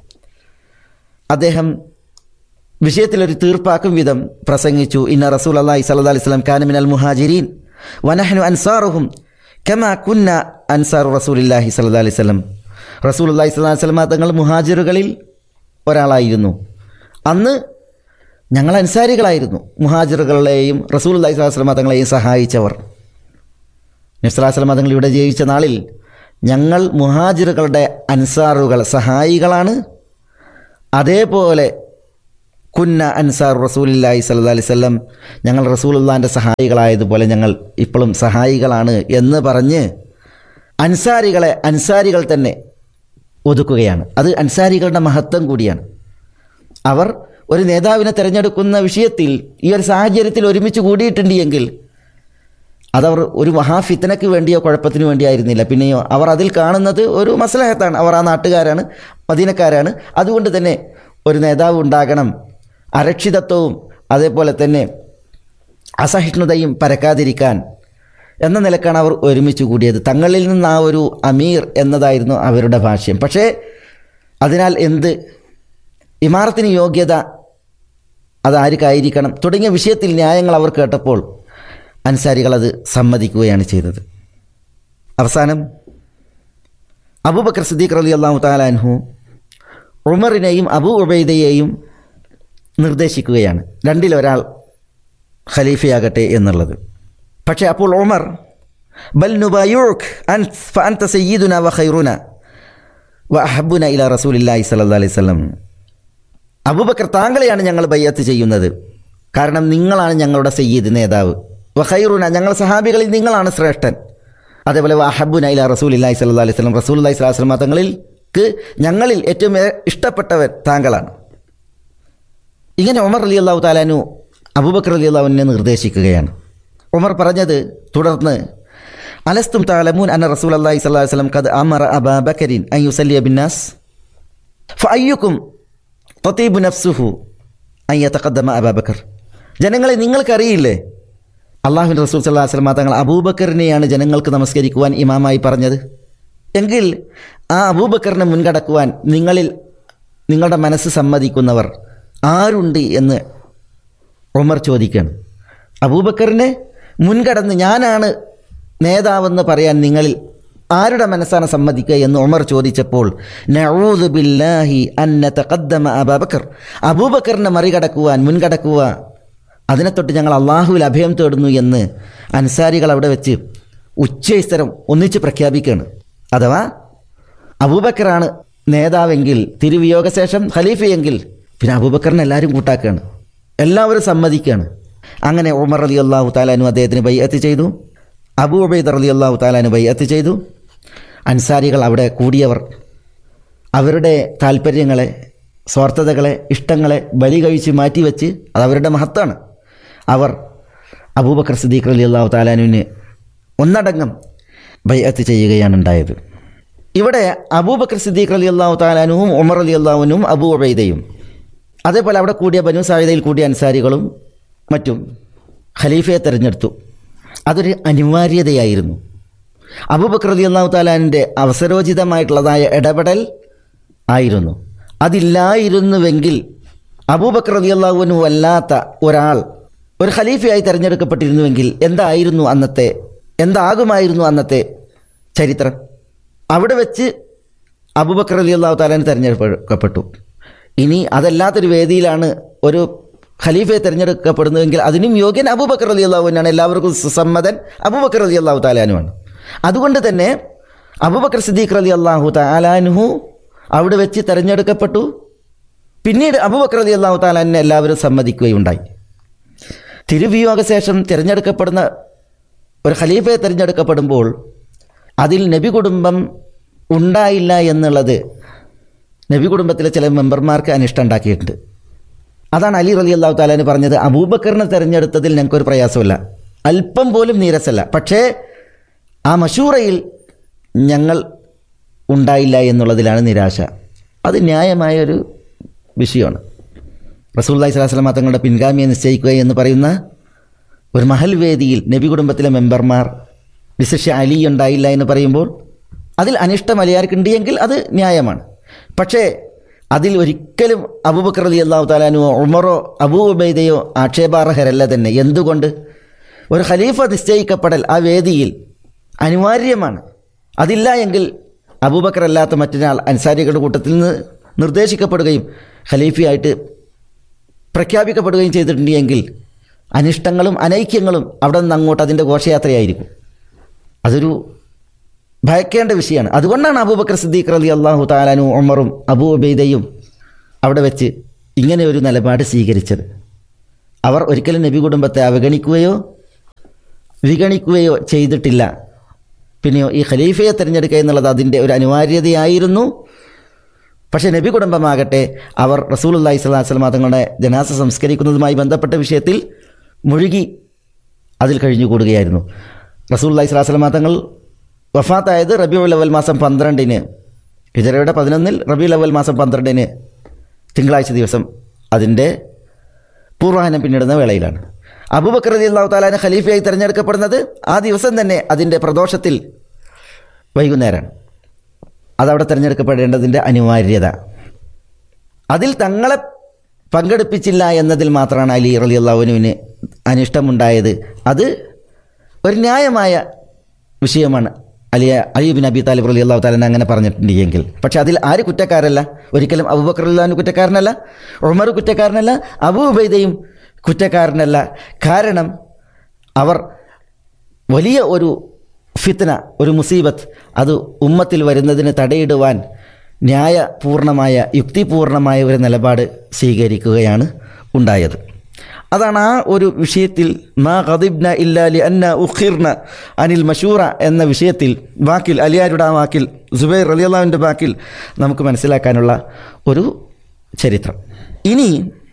അദ്ദേഹം വിഷയത്തിലൊരു തീർപ്പാക്കും വിധം പ്രസംഗിച്ചു ഇന്ന റസൂൽ അള്ളാഹി സല്ലാ അലൈഹി സ്വലം കാനമിൻ അൽ മുഹാജിരീൻ വനഹനു അൻസാറുഹും കമ കുന്ന അൻസാറു റസൂലില്ലാഹി സല്ലാ അലൈഹി സ്വലം റസൂൽ അള്ളാഹി സ്വലാ സ്വലമ തങ്ങൾ മുഹാജിറുകളിൽ ഒരാളായിരുന്നു അന്ന് ഞങ്ങൾ അൻസാരികളായിരുന്നു മുഹാജിറുകളെയും റസൂൽ അള്ളാഹി സ്വലാ സ്വലമ തങ്ങളെയും സഹായിച്ചവർ നബ്സലാ സ്വലമ തങ്ങൾ ഇവിടെ ജീവിച്ച നാളിൽ ഞങ്ങൾ മുഹാജിറുകളുടെ അൻസാറുകൾ സഹായികളാണ് അതേപോലെ കുന്ന അൻസാർ റസൂലില്ലാഹി സല്ലല്ലാഹി അലൈഹി വസല്ലം ഞങ്ങൾ റസൂലുള്ളാഹിൻ്റെ സഹായികളായതുപോലെ ഞങ്ങൾ ഇപ്പോഴും സഹായികളാണ് എന്ന് പറഞ്ഞ് അൻസാരികളെ അൻസാരികൾ തന്നെ ഒതുക്കുകയാണ് അത് അൻസാരികളുടെ മഹത്വം കൂടിയാണ് അവർ ഒരു നേതാവിനെ തിരഞ്ഞെടുക്കുന്ന വിഷയത്തിൽ ഈ ഒരു സാഹചര്യത്തിൽ ഒരുമിച്ച് കൂടിയിട്ടുണ്ട് എങ്കിൽ അതവർ ഒരു മഹാഫിത്തനയ്ക്ക് വേണ്ടിയോ കുഴപ്പത്തിന് വേണ്ടിയായിരുന്നില്ല പിന്നെയോ അവർ അതിൽ കാണുന്നത് ഒരു മസലഹത്താണ് അവർ ആ നാട്ടുകാരാണ് മദീനക്കാരാണ് അതുകൊണ്ട് തന്നെ ഒരു നേതാവ് ഉണ്ടാകണം അരക്ഷിതത്വവും അതേപോലെ തന്നെ അസഹിഷ്ണുതയും പരക്കാതിരിക്കാൻ എന്ന നിലക്കാണ് അവർ ഒരുമിച്ച് കൂടിയത് തങ്ങളിൽ നിന്ന് ആ ഒരു അമീർ എന്നതായിരുന്നു അവരുടെ ഭാഷ്യം പക്ഷേ അതിനാൽ എന്ത് ഇമാറത്തിന് യോഗ്യത അതാർക്കായിരിക്കണം തുടങ്ങിയ വിഷയത്തിൽ ന്യായങ്ങൾ അവർ കേട്ടപ്പോൾ അൻസാരികൾ അത് സമ്മതിക്കുകയാണ് ചെയ്തത് അവസാനം അബൂബക്കർ സിദ്ദീഖ് റലി അള്ളാഹു താലാൻഹു ഉമറിനെയും അബൂ ഉബൈദയെയും നിർദ്ദേശിക്കുകയാണ് രണ്ടിലൊരാൾ ഖലീഫയാകട്ടെ എന്നുള്ളത് പക്ഷേ അപ്പോൾ ഉമർ ബൽ നുബായുഖ് അൻ ഫഅൻത സയ്യിദുന വ ഖൈറുന വ അഹബ്ബുന ഇല റസൂലില്ലാഹി സ്വല്ലല്ലാഹി അലൈഹി വസല്ലം അബൂബക്കർ താങ്കളെയാണ് ഞങ്ങൾ ബയ്യത്ത് ചെയ്യുന്നത് കാരണം നിങ്ങളാണ് ഞങ്ങളുടെ സയ്യിദ് നേതാവ് വ ഖൈറുന ഞങ്ങൾ സഹാബികളിൽ നിങ്ങളാണ് ശ്രേഷ്ഠൻ അതേപോലെ വ അഹബ്ബുന ഇല റസൂലില്ലാഹി സ്വല്ലല്ലാഹി അലൈഹി വസല്ലം റസൂലുള്ളാഹി സ്വല്ലല്ലാഹി അലൈഹി വസല്ലം തങ്ങൾക്ക് ഞങ്ങളിൽ ഏറ്റവും ഇഷ്ടപ്പെട്ടവൻ താങ്കളാണ് ഇങ്ങനെ ഉമർ അലി അള്ളാഹു താലാനു അബൂബക്കർ അലി അള്ളാഹുവിനെ നിർദ്ദേശിക്കുകയാണ് ഉമർ പറഞ്ഞത് തുടർന്ന് അലസ്തും താലമൂൻ അന്ന റസൂൽ അള്ളാഹി സ്വല്ലല്ലാഹി അലൈഹി വസല്ലം കത് അമറ അബാബക്കരിൻ അൻ യുസല്ലിയ ബിന്നാസ് ഫഅയ്യുക്കും തതീബു നഫ്സുഹു അൻ യതഖദ്ദമ അബാബക്കർ ജനങ്ങളെ നിങ്ങൾക്കറിയില്ലേ അള്ളാഹുവിൻ്റെ റസൂൽ സല്ലാ വസ്ലമ തങ്ങൾ അബൂബക്കറിനെയാണ് ജനങ്ങൾക്ക് നമസ്കരിക്കുവാൻ ഇമാമായി പറഞ്ഞത് എങ്കിൽ ആ അബൂബക്കറിനെ മുൻകടക്കുവാൻ നിങ്ങളിൽ നിങ്ങളുടെ മനസ്സ് സമ്മതിക്കുന്നവർ ആരുണ്ട് എന്ന് ഉമർ ചോദിക്കുകയാണ് അബൂബക്കറിനെ മുൻകടന്ന് ഞാനാണ് നേതാവെന്ന് പറയാൻ നിങ്ങളിൽ ആരുടെ മനസ്സാണ് സമ്മതിക്കുക എന്ന് ഉമർ ചോദിച്ചപ്പോൾ നഊദു ബില്ലാഹി അന്ന തഖദ്ദമ അബൂബക്കർ അബൂബക്കറിനെ മറികടക്കുവാൻ മുൻകടക്കുക അതിനെ തൊട്ട് ഞങ്ങൾ അള്ളാഹുവിൽ അഭയം തേടുന്നു എന്ന് അൻസാരികൾ അവിടെ വെച്ച് ഉച്ചസ്ഥരം ഒന്നിച്ച് പ്രഖ്യാപിക്കുകയാണ് അഥവാ അബൂബക്കറാണ് നേതാവെങ്കിൽ തിരുവിയോഗശേഷം ഖലീഫയെങ്കിൽ പിന്നെ അബൂബക്കറിനെ എല്ലാവരും കൂട്ടാക്കുകയാണ് എല്ലാവരും സമ്മതിക്കുകയാണ് അങ്ങനെ ഉമർ അലി അള്ളാഹു താലാനു അദ്ദേഹത്തിന് ബൈഅത്ത് ചെയ്തു അബൂ ഉബൈദ് അലി അള്ളാഹു താലാനു ബൈഅത്ത് ചെയ്തു അൻസാരികൾ അവിടെ കൂടിയവർ അവരുടെ താല്പര്യങ്ങളെ സ്വാർത്ഥതകളെ ഇഷ്ടങ്ങളെ ബലി കഴിച്ച് മാറ്റിവെച്ച് അത് അവരുടെ മഹത്വമാണ് അവർ അബൂബക്കർ സിദ്ദീഖ് അലി അള്ളാഹു താലാനുവിന് ഒന്നടങ്കം ബൈഅത്ത് ചെയ്യുകയാണ് ഉണ്ടായത് ഇവിടെ അബൂബക്കർ സിദ്ദീഖ് അലി അള്ളാഹു താലാനുവും ഉമർ അലി അള്ളാഹുനും അബൂ ഉബൈദയും അതേപോലെ അവിടെ കൂടിയ ബനു സാഹിദയിൽ കൂടിയ അൻസാരികളും മറ്റും ഖലീഫയെ തിരഞ്ഞെടുത്തു അതൊരു അനിവാര്യതയായിരുന്നു അബൂബക്കർ അലി അള്ളാഹു താലാനിൻ്റെ അവസരോചിതമായിട്ടുള്ളതായ ഇടപെടൽ ആയിരുന്നു അതില്ലായിരുന്നുവെങ്കിൽ അബൂബക്കർ അലി അള്ളാഹുവിനു അല്ലാത്ത ഒരാൾ ഒരു ഖലീഫയായി തിരഞ്ഞെടുക്കപ്പെട്ടിരുന്നുവെങ്കിൽ എന്തായിരുന്നു അന്നത്തെ എന്താകുമായിരുന്നു അന്നത്തെ ചരിത്രം അവിടെ വെച്ച് അബൂബക്കർ അലി അള്ളാഹു താലാൻ തിരഞ്ഞെടുക്കപ്പെട്ടു ഇനി അതല്ലാത്തൊരു വേദിയിലാണ് ഒരു ഖലീഫയെ തിരഞ്ഞെടുക്കപ്പെടുന്നതെങ്കിൽ അതിനും യോഗ്യൻ അബൂബക്കർ അലി അള്ളാഹുവിനാണ് എല്ലാവർക്കും സുസമ്മതൻ അബൂബക്കർ അലി അള്ളാഹു താലാനുമാണ് അതുകൊണ്ട് തന്നെ അബൂബക്കർ സിദ്ദീഖ് അലി അള്ളാഹു താലാനുഹു അവിടെ വെച്ച് തിരഞ്ഞെടുക്കപ്പെട്ടു പിന്നീട് അബൂബക്കർ അലി അള്ളാഹു താലാനെ എല്ലാവരും സമ്മതിക്കുകയുണ്ടായി തിരുവിയോഗശേഷം തിരഞ്ഞെടുക്കപ്പെടുന്ന ഒരു ഖലീഫയെ തിരഞ്ഞെടുക്കപ്പെടുമ്പോൾ അതിൽ നബി കുടുംബം ഉണ്ടായില്ല എന്നുള്ളത് നബി കുടുംബത്തിലെ ചില മെമ്പർമാർക്ക് അനിഷ്ടം ഉണ്ടാക്കിയിട്ടുണ്ട് അതാണ് അലി റലി അള്ളാഹു താലാന് പറഞ്ഞത് അബൂബക്കറിനെ തിരഞ്ഞെടുത്തതിൽ ഞങ്ങൾക്കൊരു പ്രയാസമില്ല അല്പം പോലും നീരസല്ല പക്ഷേ ആ മഷൂറയിൽ ഞങ്ങൾ ഉണ്ടായില്ല എന്നുള്ളതിലാണ് നിരാശ അത് ന്യായമായൊരു വിഷയമാണ് റസൂല്ലായി സ്വലാസ്ലാം തങ്ങളുടെ പിൻഗാമിയെ നിശ്ചയിക്കുക എന്ന് പറയുന്ന ഒരു മഹൽ വേദിയിൽ നബി കുടുംബത്തിലെ മെമ്പർമാർ വിശേഷ അലി ഉണ്ടായില്ല എന്ന് പറയുമ്പോൾ അതിൽ അനിഷ്ടം അലിയാർക്കുണ്ടെങ്കിൽ അത് ന്യായമാണ് പക്ഷേ അതിൽ ഒരിക്കലും അബൂബക്കർ അലി അള്ളാഹു താലാനുവോ ഉമറോ അബൂ ഉബൈദയോ ആക്ഷേപാർഹരല്ല തന്നെ എന്തുകൊണ്ട് ഒരു ഖലീഫ നിശ്ചയിക്കപ്പെടൽ ആ വേദിയിൽ അനിവാര്യമാണ് അതില്ല എങ്കിൽ അബൂബക്കർ അല്ലാത്ത മറ്റൊരാൾ അൻസാരികളുടെ കൂട്ടത്തിൽ നിന്ന് നിർദ്ദേശിക്കപ്പെടുകയും ഖലീഫയായിട്ട് പ്രഖ്യാപിക്കപ്പെടുകയും ചെയ്തിട്ടുണ്ടെങ്കിൽ അനിഷ്ടങ്ങളും അനൈക്യങ്ങളും അവിടെ നിന്ന് അങ്ങോട്ട് അതിൻ്റെ ഘോഷയാത്രയായിരിക്കും അതൊരു ഭയക്കേണ്ട വിഷയമാണ് അതുകൊണ്ടാണ് അബൂബക്കർ സിദ്ദീഖ് അലി അള്ളാഹു താലാനും ഉമറും അബൂ ഉബൈദയും അവിടെ വെച്ച് ഇങ്ങനെ ഒരു നിലപാട് സ്വീകരിച്ചത് അവർ ഒരിക്കലും നബി കുടുംബത്തെ അവഗണിക്കുകയോ വിഗണിക്കുകയോ ചെയ്തിട്ടില്ല പിന്നെയോ ഈ ഖലീഫയെ തിരഞ്ഞെടുക്കുക എന്നുള്ളത് അതിൻ്റെ ഒരു അനിവാര്യതയായിരുന്നു പക്ഷേ നബി കുടുംബമാകട്ടെ അവർ റസൂൽ അള്ളഹി സ്വലാഹു വസ്ലം തങ്ങളുടെ ജനാസ സംസ്കരിക്കുന്നതുമായി ബന്ധപ്പെട്ട വിഷയത്തിൽ മുഴുകി അതിൽ കഴിഞ്ഞുകൂടുകയായിരുന്നു റസൂൽ അള്ളഹി സ്വലാഹു വസ്ലം തങ്ങൾ വഫാത്തായത് റബിയുൽ അവൽ മാസം പന്ത്രണ്ടിന് ഹിജറയുടെ പതിനൊന്നിൽ റബിയുൽ അവൽ മാസം പന്ത്രണ്ടിന് തിങ്കളാഴ്ച ദിവസം അതിൻ്റെ പൂർവാഹനം പിന്നിടുന്ന വേളയിലാണ് അബൂബക്കർ അലി അള്ളാഹു താലാന് ഖലീഫയായി തിരഞ്ഞെടുക്കപ്പെടുന്നത് ആ ദിവസം തന്നെ അതിൻ്റെ പ്രദോഷത്തിൽ വൈകുന്നേരമാണ് അതവിടെ തിരഞ്ഞെടുക്കപ്പെടേണ്ടതിൻ്റെ അനിവാര്യത അതിൽ തങ്ങളെ പങ്കെടുപ്പിച്ചില്ല എന്നതിൽ മാത്രമാണ് അലി റലി അള്ളാഹുനുവിന് അനിഷ്ടമുണ്ടായത് അത് ഒരു ന്യായമായ വിഷയമാണ് അലിയ അലീബിൻ അബി താലിബ് അലി അള്ളാഹു താലൻ അങ്ങനെ പറഞ്ഞിട്ടുണ്ട് എങ്കിൽ പക്ഷെ അതിൽ ആര് കുറ്റക്കാരല്ല ഒരിക്കലും അബൂബക്കർ അള്ളഹാൻ കുറ്റക്കാരനല്ല ഉമർ കുറ്റക്കാരനല്ല അബൂ ഉബൈദയും കുറ്റക്കാരനല്ല കാരണം അവർ വലിയ ഒരു ഫിത്ന ഒരു മുസീബത്ത് അത് ഉമ്മത്തിൽ വരുന്നതിന് തടയിടുവാൻ ന്യായപൂർണമായ യുക്തിപൂർണമായ ഒരു നിലപാട് സ്വീകരിക്കുകയാണ് ഉണ്ടായത് അതാണ് ആ ഒരു വിഷയത്തിൽ മാ ഖദിബ്ന ഇല്ലാലി അന്ന ഉഖിർന അനിൽ മഷൂറ എന്ന വിഷയത്തിൽ വാക്കിൽ അലിയാരുടെ ആ വാക്കിൽ സുബൈർ റലിയുള്ളാവിൻ്റെ വാക്കിൽ നമുക്ക് മനസ്സിലാക്കാനുള്ള ഒരു ചരിത്രം ഇനി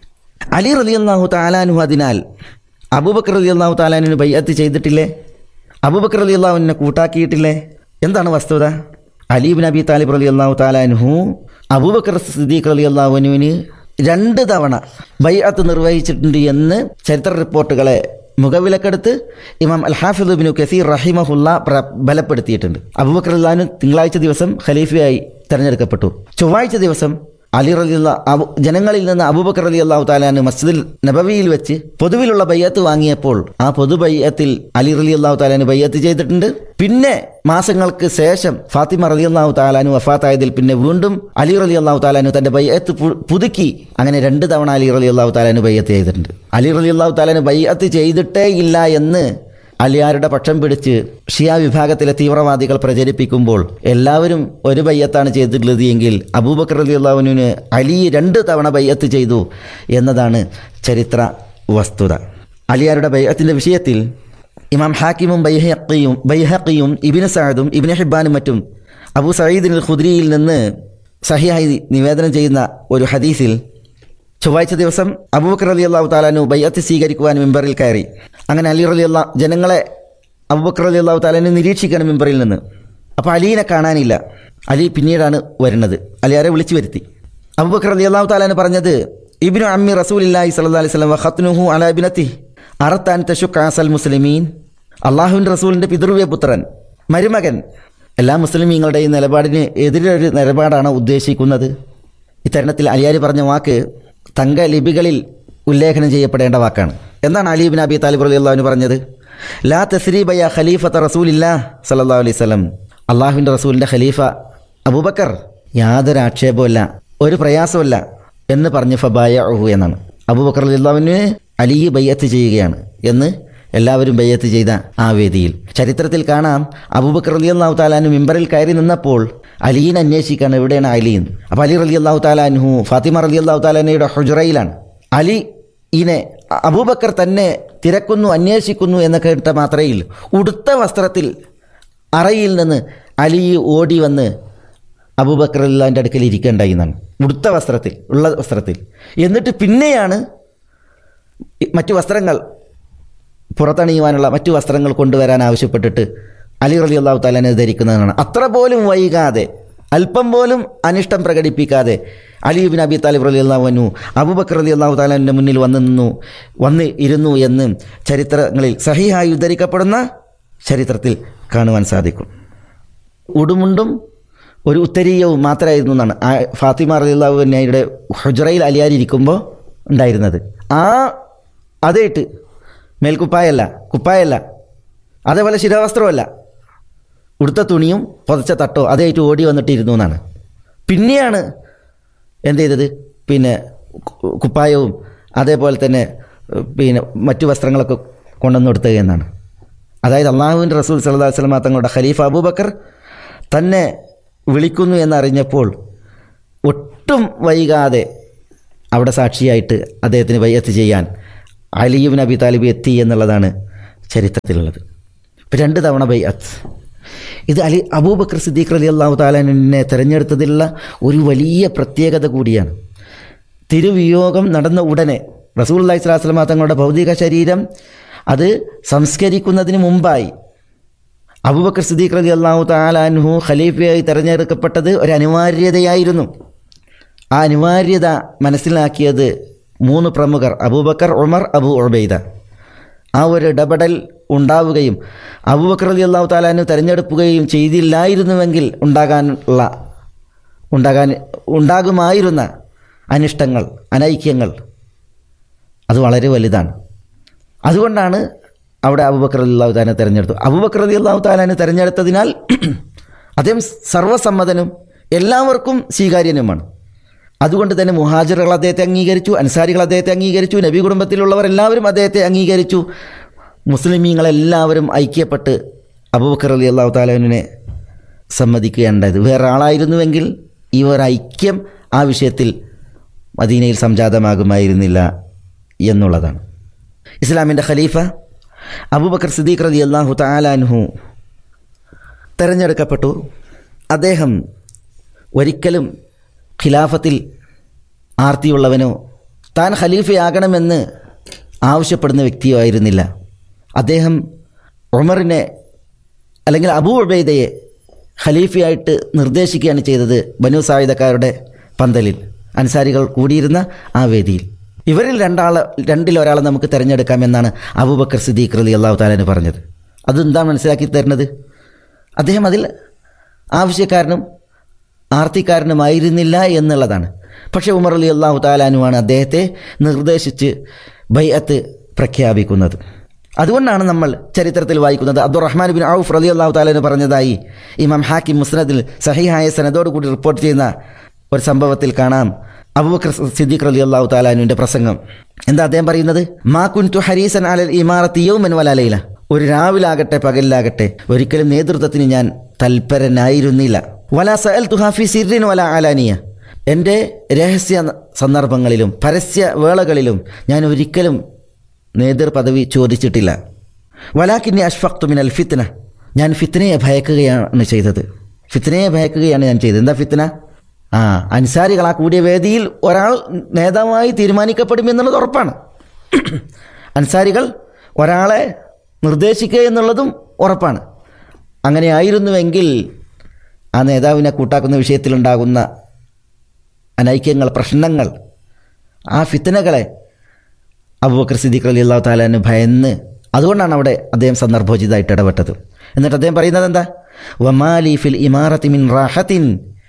അലി റലിയല്ലാഹു താലാനു അതിനാൽ അബൂബക്കർ റലിയല്ലാഹു താലാനുവിന് ബയ്യത്ത് ചെയ്തിട്ടില്ലേ അബൂബക്കർ റലി അള്ളാഹുവിനെ കൂട്ടാക്കിയിട്ടില്ലേ എന്താണ് വസ്തുത അലീബ് നബി താലിബ് റലി അള്ളാഹു താലാനുഹു അബൂബക്കർ സിദ്ദീഖ് റലി അള്ളാഹുനുവിന് രണ്ട് തവണ ബൈഅത്ത് നിർവഹിച്ചിട്ടുണ്ട് എന്ന് ചരിത്ര റിപ്പോർട്ടുകളെ മുഖവിലക്കെടുത്ത് ഇമാം അൽ ഹാഫിദ് ബിനു കസീർ റഹിമഹുല്ല പ്ര ബലപ്പെടുത്തിയിട്ടുണ്ട് അബൂബക്കർ അള്ളഹാനു തിങ്കളാഴ്ച ദിവസം ഖലീഫയായി തെരഞ്ഞെടുക്കപ്പെട്ടു ചൊവ്വാഴ്ച ദിവസം അലി റലിയുള്ള ജനങ്ങളിൽ നിന്ന് അബൂബക്കർ അലി അള്ളാഹു താലാന് മസ്ജിദിൽ നബവിയിൽ വെച്ച് പൊതുവിലുള്ള ബയ്യത്ത് വാങ്ങിയപ്പോൾ ആ പൊതു ബയ്യത്തിൽ അലി റലി അള്ളാഹു താലാന് ബയ്യത്ത് ചെയ്തിട്ടുണ്ട് പിന്നെ മാസങ്ങൾക്ക് ശേഷം ഫാത്തിമ റലി അള്ളാഹു താലാനു വഫാത്തായതിൽ പിന്നെ വീണ്ടും അലി റലി അള്ളാഹു താലാനു തന്റെ ബയ്യത്ത് പു- പുതുക്കി അങ്ങനെ രണ്ട് തവണ അലി റലി അള്ളാഹു താലാനു ബയ്യത്ത് ചെയ്തിട്ടുണ്ട് അലി റലി അള്ളാഹു താലാന് ബയ്യത്ത് ചെയ്തിട്ടേ ഇല്ല എന്ന് അലിയാരുടെ പക്ഷം പിടിച്ച് ഷിയ വിഭാഗത്തിലെ തീവ്രവാദികൾ പ്രചരിപ്പിക്കുമ്പോൾ എല്ലാവരും ഒരു ബയ്യത്താണ് ചെയ്തിട്ടുള്ളത് എങ്കിൽ അബൂബക്കർ അലി അള്ളാഹുവിന് അലി രണ്ട് തവണ ബയ്യത്ത് ചെയ്തു എന്നതാണ് ചരിത്ര വസ്തുത അലിയാരുടെ ബയ്യത്തിൻ്റെ വിഷയത്തിൽ ഇമാം ഹാക്കിമും ബൈഹക്കിയും ബൈഹക്കിയും ഇബിന് സഅദും ഇബിന് ഹിബാനും മറ്റും അബൂ സയ്യിദിൻ ഖുദ്രിയിൽ നിന്ന് സഹിയായി നിവേദനം ചെയ്യുന്ന ഒരു ഹദീസിൽ ചൊവ്വാഴ്ച ദിവസം അബൂബക്കർ അലി അള്ളാഹു താലാനു ബയ്യത്ത് സ്വീകരിക്കുവാൻ മെമ്പറിൽ കയറി അങ്ങനെ അലി അലി അള്ളാഹ് ജനങ്ങളെ അബൂബക്കർ അലി അള്ളാഹു താലാനു നിരീക്ഷിക്കണം മെമ്പറിൽ നിന്ന് അപ്പോൾ അലീനെ കാണാനില്ല അലി പിന്നീടാണ് വരുന്നത് അലിയാരെ വിളിച്ചു വരുത്തി അബൂബക്കർ അലി അള്ളാഹു താലാന് പറഞ്ഞത് ഇബിനു അമ്മി റസൂലില്ലാഹി സല്ലല്ലാഹു അലൈഹി വസല്ലം വഖത്നുഹു അലാ ഇബ്നത്തി അറത്താൻ തശുഖ് ആസൽ മുസ്ലിമീൻ അള്ളാഹുവിൻ്റെ റസൂലിൻ്റെ പിതൃവ്യ പുത്രൻ മരുമകൻ എല്ലാ മുസ്ലിമീങ്ങളുടെയും നിലപാടിന് എതിരൊരു നിലപാടാണ് ഉദ്ദേശിക്കുന്നത് ഇത്തരണത്തിൽ അലിയാരി പറഞ്ഞ വാക്ക് തങ്ക ലിപികളിൽ ഉല്ലേഖനം ചെയ്യപ്പെടേണ്ട വാക്കാണ് എന്താണ് അലീബിൻ അബി താലിബ് അലി അള്ളാഹുവിന് പറഞ്ഞത് ലാ തസ്രീബയ ഖലീഫത്ത റസൂലില്ലാ സല്ലല്ലാഹു അലൈഹി സ്വലം അള്ളാഹുവിൻ്റെ റസൂലിൻ്റെ ഖലീഫ അബൂബക്കർ യാതൊരു ആക്ഷേപവുമില്ല ഒരു പ്രയാസമല്ല എന്ന് പറഞ്ഞ് ഫബായ എന്നാണ് അബൂബക്കർ അലി അള്ളാഹുവിന് അലി ബയ്യത്ത് ചെയ്യുകയാണ് എന്ന് എല്ലാവരും ബയ്യത്ത് ചെയ്ത ആ വേദിയിൽ ചരിത്രത്തിൽ കാണാം അബൂബക്കർ അലി അള്ളാഹു താലാനു മിമ്പറിൽ കയറി നിന്നപ്പോൾ അലീനെ അന്വേഷിക്കാണ് എവിടെയാണ് അലീൻ അപ്പോൾ അലി റലി അള്ളാഹു താലാൻഹു ഫാത്തിമ റലി അള്ളാഹു താലാനയുടെ ഹുജറയിലാണ് അലി ഇനെ അബൂബക്കർ തന്നെ തിരക്കുന്നു അന്വേഷിക്കുന്നു എന്ന കേട്ട മാത്രയിൽ ഉടുത്ത വസ്ത്രത്തിൽ അറയിൽ നിന്ന് അലി ഓടി വന്ന് അബൂബക്കർ അല്ലാൻ്റെ അടുക്കൽ ഇരിക്കേണ്ടായി എന്നാണ് ഉടുത്ത വസ്ത്രത്തിൽ ഉള്ള വസ്ത്രത്തിൽ എന്നിട്ട് പിന്നെയാണ് ഈ മറ്റു വസ്ത്രങ്ങൾ പുറത്തണിയുവാനുള്ള മറ്റു വസ്ത്രങ്ങൾ കൊണ്ടുവരാൻ ആവശ്യപ്പെട്ടിട്ട് അലി റലി അള്ളാഹു താലാനെ ധരിക്കുന്നതാണ് അത്ര പോലും വൈകാതെ അല്പം പോലും അനിഷ്ടം പ്രകടിപ്പിക്കാതെ അലിബിൻ അബി താലിബ് റലി അള്ളാഹുനു അബുബക്കർ അലി അള്ളാഹു താലാൻ്റെ മുന്നിൽ വന്നു നിന്നു വന്ന് ഇരുന്നു എന്ന് ചരിത്രങ്ങളിൽ സഹിയായി ഉദ്ധരിക്കപ്പെടുന്ന ചരിത്രത്തിൽ കാണുവാൻ സാധിക്കും ഉടുമുണ്ടും ഒരു ഉത്തരീയവും മാത്രമായിരുന്നു എന്നാണ് ആ ഫാത്തിമ റലിയുള്ളയുടെ ഹുജറയിൽ അലിയാരിയിരിക്കുമ്പോൾ ഉണ്ടായിരുന്നത് ആ അതേട്ട് മേൽക്കുപ്പായല്ല കുപ്പായല്ല അതേപോലെ ശിരവസ്ത്രമല്ല ഉടുത്ത തുണിയും പുതച്ച തട്ടോ അതേറ്റ് ഓടി വന്നിട്ടിരുന്നു എന്നാണ് പിന്നെയാണ് എന്ത് ചെയ്തത് പിന്നെ കു- കുപ്പായവും അതേപോലെ തന്നെ ഏഹ്, പിന്നെ മറ്റു വസ്ത്രങ്ങളൊക്കെ കൊണ്ടുവന്ന് കൊടുത്തത് എന്നാണ് അതായത് അള്ളാഹുവിൻ്റെ റസൂൽ സല്ലല്ലാഹു അലൈഹി വസല്ലമ തങ്ങളുടെ ഖലീഫ അബൂബക്കർ തന്നെ വിളിക്കുന്നു എന്നറിഞ്ഞപ്പോൾ ഒട്ടും വൈകാതെ അവിടെ സാക്ഷിയായിട്ട് അദ്ദേഹത്തിന് ബയ്യത്ത് ചെയ്യാൻ അലിയുബിൻ അബി താലിബ് എത്തി എന്നുള്ളതാണ് ചരിത്രത്തിലുള്ളത് ഇപ്പം രണ്ട് തവണ ബയ്യത്ത് ഇത് അലി അബൂബക്കർ സിദ്ദീഖ് അലി അള്ളാഹു താലാനെ തിരഞ്ഞെടുത്തതിലുള്ള ഒരു വലിയ പ്രത്യേകത കൂടിയാണ് തിരുവിയോഗം നടന്ന ഉടനെ റസൂൽ അള്ളഹി സ്വലാസ്ലമ തങ്ങളുടെ ഭൗതിക ശരീരം അത് സംസ്കരിക്കുന്നതിന് മുമ്പായി അബൂബക്കർ സിദ്ദീഖ് അലി അള്ളാഹു താലാൻഹു ഖലീഫയായി തിരഞ്ഞെടുക്കപ്പെട്ടത് ഒരു അനിവാര്യതയായിരുന്നു ആ അനിവാര്യത മനസ്സിലാക്കിയത് മൂന്ന് പ്രമുഖർ അബൂബക്കർ ഉമർ അബു ഉബൈദ ആ ഒരു ഇടപെടൽ ഉണ്ടാവുകയും അബൂബക്കർ അലി അള്ളാഹു താലാനു തിരഞ്ഞെടുക്കുകയും ചെയ്തില്ലായിരുന്നുവെങ്കിൽ ഉണ്ടാകാനുള്ള ഉണ്ടാകാൻ ഉണ്ടാകുമായിരുന്ന അനിഷ്ടങ്ങൾ അനൈക്യങ്ങൾ അത് വളരെ വലുതാണ് അതുകൊണ്ടാണ് അവിടെ അബൂബക്കർ അലി അള്ളാഹു താലാനെ തിരഞ്ഞെടുത്തു അബൂബക്കർ അലി അള്ളാഹു താലാനെ തിരഞ്ഞെടുത്തതിനാൽ അദ്ദേഹം സർവ്വസമ്മതനും എല്ലാവർക്കും സ്വീകാര്യനുമാണ് അതുകൊണ്ട് തന്നെ മുഹാജിറുകൾ അദ്ദേഹത്തെ അംഗീകരിച്ചു അൻസാരികൾ അദ്ദേഹത്തെ അംഗീകരിച്ചു നബി കുടുംബത്തിലുള്ളവർ എല്ലാവരും അദ്ദേഹത്തെ അംഗീകരിച്ചു മുസ്ലിമീങ്ങളെല്ലാവരും ഐക്യപ്പെട്ട് അബൂബക്കർ അലി അള്ളാഹു താലാവിനെ സമ്മതിക്കുകയുണ്ടായത് വേറെ ആളായിരുന്നുവെങ്കിൽ ഈ ഒരു ഐക്യം ആ വിഷയത്തിൽ മദീനയിൽ സംജാതമാകുമായിരുന്നില്ല എന്നുള്ളതാണ് ഇസ്ലാമിൻ്റെ ഖലീഫ അബൂബക്കർ സിദ്ദീഖ് റലി അള്ളാഹു താലാൻഹു തിരഞ്ഞെടുക്കപ്പെട്ടു അദ്ദേഹം ഒരിക്കലും ഖിലാഫത്തിൽ ആർത്തിയുള്ളവനോ താൻ ഖലീഫയാകണമെന്ന് ആവശ്യപ്പെടുന്ന വ്യക്തിയോ ആയിരുന്നില്ല അദ്ദേഹം ഉമറിനെ അല്ലെങ്കിൽ അബൂ ഉബൈദയെ ഖലീഫയായിട്ട് നിർദ്ദേശിക്കുകയാണ് ചെയ്തത് ബനു സായുധക്കാരുടെ പന്തലിൽ അൻസാരികൾ കൂടിയിരുന്ന ആ വേദിയിൽ ഇവരിൽ രണ്ടാൾ രണ്ടിൽ ഒരാളെ നമുക്ക് തിരഞ്ഞെടുക്കാമെന്നാണ് അബൂബക്കർ സിദ്ദീഖ് റലി അള്ളാഹു താലാന് പറഞ്ഞത് അതെന്താണ് മനസ്സിലാക്കി തരുന്നത് അദ്ദേഹം അതിൽ ആവശ്യക്കാരനും ആർത്തിക്കാരനുമായിരുന്നില്ല എന്നുള്ളതാണ് പക്ഷേ ഉമർ അലി അള്ളാഹു താലാനുമാണ് അദ്ദേഹത്തെ നിർദ്ദേശിച്ച് ബൈഅത്ത് പ്രഖ്യാപിക്കുന്നത് അതുകൊണ്ടാണ് നമ്മൾ ചരിത്രത്തിൽ വായിക്കുന്നത് അബ്ദുറഹ്മാൻ ബിൻ ഔഫ് റലി അള്ളാഹു താലാന് പറഞ്ഞതായി ഇമാം ഹാക്കിം മുസ്നദിൽ സഹിഹായ സനദോട് കൂടി റിപ്പോർട്ട് ചെയ്യുന്ന ഒരു സംഭവത്തിൽ കാണാം അബൂബക്കർ സിദ്ദീഖ് റലി അള്ളാഹു താലാനുവിൻ്റെ പ്രസംഗം എന്താ അദ്ദേഹം പറയുന്നത് മാ കുൻതു ഹരീസൻ അലൽ ഇമാറത്ത് യൗമൻ വലാലയില ഒരു രാവിലാകട്ടെ പകലിലാകട്ടെ ഒരിക്കലും നേതൃത്വത്തിന് ഞാൻ തൽപരനായിരുന്നില്ല വല സഅൽ തുഹാഫി സിറിൻ വല ആലാനിയ എൻ്റെ രഹസ്യ സന്ദർഭങ്ങളിലും പരസ്യ വേളകളിലും ഞാൻ ഒരിക്കലും നേതൃപദവി ചോദിച്ചിട്ടില്ല വലാക്കിന്നെ അഷ്ഫഖ്തു മിനൽ ഫിത്ന ഞാൻ ഫിത്നയെ ഭയക്കുകയാണ് ചെയ്തത് ഫിത്നയെ ഭയക്കുകയാണ് ഞാൻ ചെയ്തത് എന്താ ഫിത്ന ആ അൻസാരികൾ ആ കൂടിയ വേദിയിൽ ഒരാൾ നേതാവായി തീരുമാനിക്കപ്പെടും എന്നുള്ളത് ഉറപ്പാണ് അൻസാരികൾ ഒരാളെ നിർദ്ദേശിക്കുക എന്നുള്ളതും ഉറപ്പാണ് അങ്ങനെ ആയിരുന്നുവെങ്കിൽ ആ നേതാവിനെ കൂട്ടാക്കുന്ന വിഷയത്തിലുണ്ടാകുന്ന അനൈക്യങ്ങൾ പ്രശ്നങ്ങൾ ആ ഫിത്തനകളെ അബൂബക്കർ സിദ്ദീഖ് അലി അള്ളാഹു താലാന് ഭയന്ന് അതുകൊണ്ടാണ് അവിടെ അദ്ദേഹം സന്ദർഭോചിതമായിട്ട് ഇടപെട്ടത് എന്നിട്ട് അദ്ദേഹം പറയുന്നത് എന്താ വമാലി ഫിൽ ഇമാറത്തി മിൻ റാഹത്തിൻ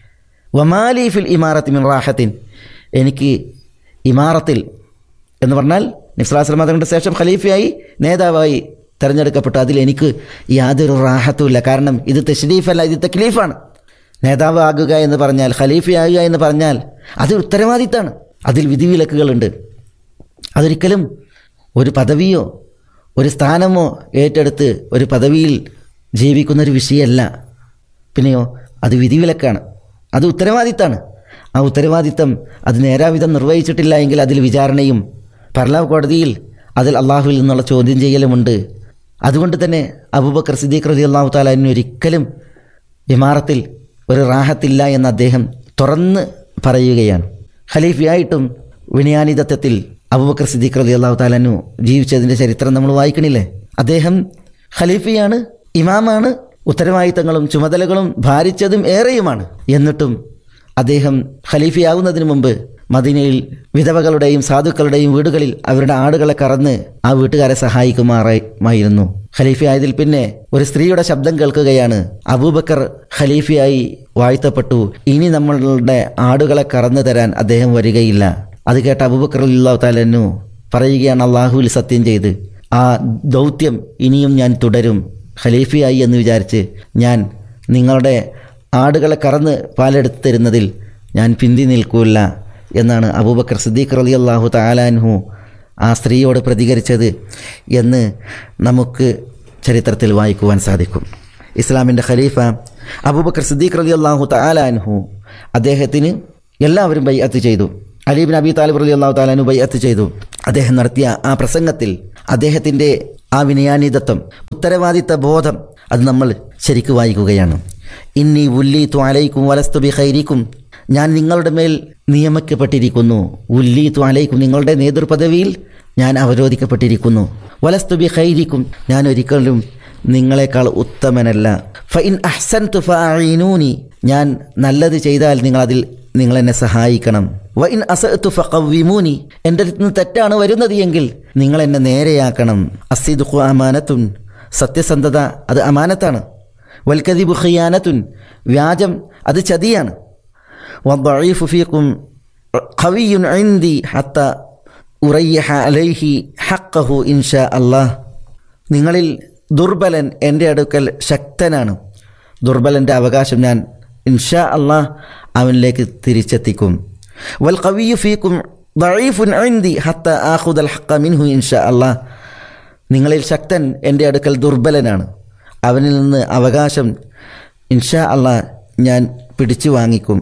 വമാലി ഫിൽ ഇമാറത്തി മിൻ റാഹത്തിൻ എനിക്ക് ഇമാറത്തിൽ എന്ന് പറഞ്ഞാൽ നിസ്ലാസ്ലം അതുകൊണ്ട് ശേഷം ഖലീഫയായി നേതാവായി തിരഞ്ഞെടുക്കപ്പെട്ടു അതിൽ എനിക്ക് യാതൊരു റാഹത്തുമില്ല കാരണം ഇത് തെഷ്രീഫല്ല ഇത് തക്ലീഫാണ് നേതാവ് ആകുക എന്ന് പറഞ്ഞാൽ ഖലീഫയാകുക എന്ന് പറഞ്ഞാൽ അത് ഉത്തരവാദിത്തമാണ് അതിൽ വിധിവിലക്കുകളുണ്ട് അതൊരിക്കലും ഒരു പദവിയോ ഒരു സ്ഥാനമോ ഏറ്റെടുത്ത് ഒരു പദവിയിൽ ജീവിക്കുന്ന ഒരു വിഷയമല്ല പിന്നെയോ അത് വിധിവിലക്കാണ് അത് ഉത്തരവാദിത്തമാണ് ആ ഉത്തരവാദിത്തം അത് നേരാവിധം നിർവഹിച്ചിട്ടില്ല എങ്കിൽ അതിൽ വിചാരണയും പരലാവ് കോടതിയിൽ അതിൽ അള്ളാഹുവിൽ നിന്നുള്ള ചോദ്യം ചെയ്യലുമുണ്ട് അതുകൊണ്ട് തന്നെ അബൂബക്കർ സിദ്ദീഖ് റലി അള്ളാഹു താലാവിന് ഒരിക്കലും ഇമാറത്തിൽ ഒരു റാഹത്തില്ല എന്ന് അദ്ദേഹം തുറന്ന് പറയുകയാണ് ഖലീഫയായിട്ടും വിനയാനിതത്വത്തിൽ അബൂബക്കർ സിദ്ദീഖ് റലി അള്ളാഹു താലാനു ജീവിച്ചതിൻ്റെ ചരിത്രം നമ്മൾ വായിക്കണില്ലേ അദ്ദേഹം ഖലീഫയാണ് ഇമാമാണ് ഉത്തരവാദിത്തങ്ങളും ചുമതലകളും ഭാരിച്ചതും ഏറെയുമാണ് എന്നിട്ടും അദ്ദേഹം ഖലീഫയാകുന്നതിന് മുമ്പ് മദീനയിൽ വിധവകളുടെയും സാധുക്കളുടെയും വീടുകളിൽ അവരുടെ ആടുകളെ കറന്ന് ആ വീട്ടുകാരെ സഹായിക്കുമാറായിരുന്നു ഖലീഫയായതിൽ പിന്നെ ഒരു സ്ത്രീയുടെ ശബ്ദം കേൾക്കുകയാണ് അബൂബക്കർ ഖലീഫയായി വാഴ്ത്തപ്പെട്ടു ഇനി നമ്മളുടെ ആടുകളെ കറന്നു തരാൻ അദ്ദേഹം വരികയില്ല അത് കേട്ട അബൂബക്കർ അല്ലാഹു താലന്നു പറയുകയാണ് അള്ളാഹുവിൽ സത്യം ചെയ്ത് ആ ദൗത്യം ഇനിയും ഞാൻ തുടരും ഖലീഫയായി എന്ന് വിചാരിച്ച് ഞാൻ നിങ്ങളുടെ ആടുകളെ കറന്ന് പാലെടുത്ത് തരുന്നതിൽ ഞാൻ പിന്തി നിൽക്കൂല എന്നാണ് അബൂബക്കർ സിദ്ദീഖ് റലി അള്ളാഹു താലാൻഹു ആ സ്ത്രീയോട് പ്രതികരിച്ചത് എന്ന് നമുക്ക് ചരിത്രത്തിൽ വായിക്കുവാൻ സാധിക്കും ഇസ്ലാമിൻ്റെ ഖലീഫ അബൂബക്കർ സിദ്ദീഖ് റലി അള്ളാഹു താലാൻഹു അദ്ദേഹത്തിന് എല്ലാവരും ബൈഅത്ത് ചെയ്തു അലീബിൻ അബി താലിബ് റലി അള്ളാഹു താലാനു ബയ്യത്ത് ചെയ്തു അദ്ദേഹം നടത്തിയ ആ പ്രസംഗത്തിൽ അദ്ദേഹത്തിൻ്റെ ആ വിനയാനിതത്വം ഉത്തരവാദിത്ത ബോധം അത് നമ്മൾ ശരിക്കു വായിക്കുകയാണ് ഇന്നി ഉല്ലി ത്വാലയ്ക്കും വലസ്തു ബി ഖൈരിക്കും ഞാൻ നിങ്ങളുടെ മേൽ നിയമിക്കപ്പെട്ടിരിക്കുന്നു ഉല്ലി ത്വാലയ്ക്കും നിങ്ങളുടെ നേതൃപദവിയിൽ ഞാൻ അവരോധിക്കപ്പെട്ടിരിക്കുന്നു വലസ്തു ബി ഖൈരിക്കും ഞാൻ ഒരിക്കലും നിങ്ങളെക്കാൾ ഉത്തമനല്ല ഫൈൻ അഹ്സൻ തുഫീനൂനി ഞാൻ നല്ലത് ചെയ്താൽ നിങ്ങൾ അതിൽ നിങ്ങൾ എന്നെ സഹായിക്കണം വൈൻ അസത്തു ഫഖവ്വിമൂനി എൻ്റെ അടുത്ത് നിന്ന് തെറ്റാണ് വരുന്നത് എങ്കിൽ നിങ്ങൾ എന്നെ നേരെയാക്കണം അസിദുഖു അമാനത്തുൻ സത്യസന്ധത അത് അമാനത്താണ് വൽക്കദിബു ഖിയാനത്തുൻ വ്യാജം അത് ചതിയാണ് والضعيف فيكم قوي عندي حتى ഉറയ്യഹ അലൈഹി ഹക്കഹു ഇൻഷാ അള്ളാഹ് നിങ്ങളിൽ ദുർബലൻ എൻ്റെ അടുക്കൽ ശക്തനാണ് ദുർബലൻ്റെ അവകാശം ഞാൻ ഇൻഷാ അള്ളാഹ് അവനിലേക്ക് തിരിച്ചെത്തിക്കും വൽ കവിയു ഫീക്കും ദഈഫുൻ ഐന്ദി ഹത്ത ആഖുദൽ ഹക്ക മിൻഹു ഇൻഷാ അള്ളാഹ് നിങ്ങളിൽ ശക്തൻ എൻ്റെ അടുക്കൽ ദുർബലനാണ് അവനിൽ നിന്ന് അവകാശം ഇൻഷാ അള്ളാഹ് ഞാൻ പിടിച്ചു വാങ്ങിക്കും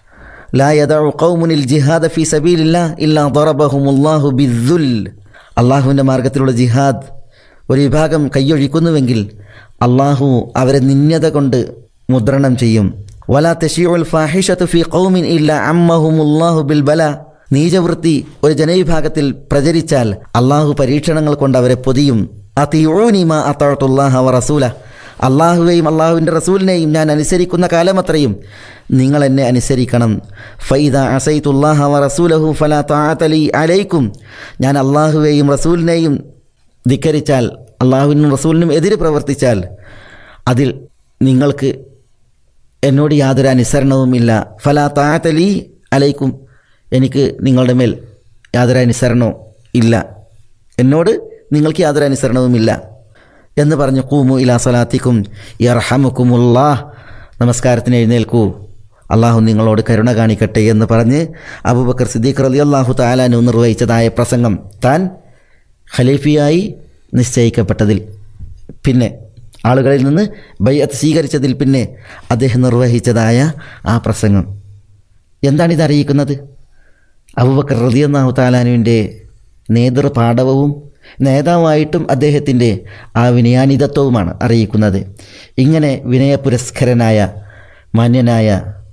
لا يدع قوم الجهاد في سبيل الله إلا ضربهم الله بالذل അള്ളാഹുവിൻ്റെ മാർഗത്തിലുള്ള ജിഹാദ് ഒരു വിഭാഗം കൈയൊഴിക്കുന്നുവെങ്കിൽ അള്ളാഹു അവരെ നിന്യത കൊണ്ട് മുദ്രണം ചെയ്യും വലാ തഷീഉൽ ഫാഹിഷത്ത് ഫി ഖൗമിൻ ഇല്ല അമ്മഹുമുല്ലാഹു ബിൽ ബല നീചവൃത്തി ഒരു ജനവിഭാഗത്തിൽ പ്രചരിച്ചാൽ അള്ളാഹു പരീക്ഷണങ്ങൾ കൊണ്ട് അവരെ പൊതിയും അതിയൂനിമ അത്തഴത്തുല്ലാഹ വ റസൂല അള്ളാഹുവേയും അള്ളാഹുവിൻ്റെ റസൂലിനെയും ഞാൻ അനുസരിക്കുന്ന കാലമത്രയും നിങ്ങൾ എന്നെ അനുസരിക്കണം ഫൈദ അസൈത്തുല്ലാഹ വ റസൂലഹു ഫലാ താഅതലി അലൈക്കും ഞാൻ അള്ളാഹുവേയും റസൂലിനെയും ധിക്കരിച്ചാൽ അള്ളാഹുവിനും റസൂലിനും എതിരെ പ്രവർത്തിച്ചാൽ അതിൽ നിങ്ങൾക്ക് എന്നോട് യാതൊരു അനുസരണവുമില്ല ഫലാ താഅതലി അലൈക്കും എനിക്ക് നിങ്ങളുടെ മേൽ യാതൊരു അനുസരണവും ഇല്ല എന്നോട് നിങ്ങൾക്ക് യാതൊരു അനുസരണവുമില്ല എന്ന് പറഞ്ഞു കൂമു ഇലാ സലാത്തിക്കും യർഹമുക്കുമുല്ലാഹ് നമസ്കാരത്തിന് എഴുന്നേൽക്കൂ അള്ളാഹു നിങ്ങളോട് കരുണ കാണിക്കട്ടെ എന്ന് പറഞ്ഞ് അബൂബക്കർ സിദ്ദീഖ് റലി അള്ളാഹു താലാനു നിർവഹിച്ചതായ പ്രസംഗം താൻ ഖലീഫിയായി നിശ്ചയിക്കപ്പെട്ടതിൽ പിന്നെ ആളുകളിൽ നിന്ന് ബയ്യത്ത് സ്വീകരിച്ചതിൽ പിന്നെ അദ്ദേഹം നിർവഹിച്ചതായ ആ പ്രസംഗം എന്താണിത് അറിയിക്കുന്നത് അബൂബക്കർ റലിയല്ലാഹു താലാനുവിൻ്റെ നേതൃപാഠവും നേതാവായിട്ടും അദ്ദേഹത്തിൻ്റെ ആ വിനയാനിതത്വവുമാണ് അറിയിക്കുന്നത് ഇങ്ങനെ വിനയപുരസ്കരനായ മാന്യനായ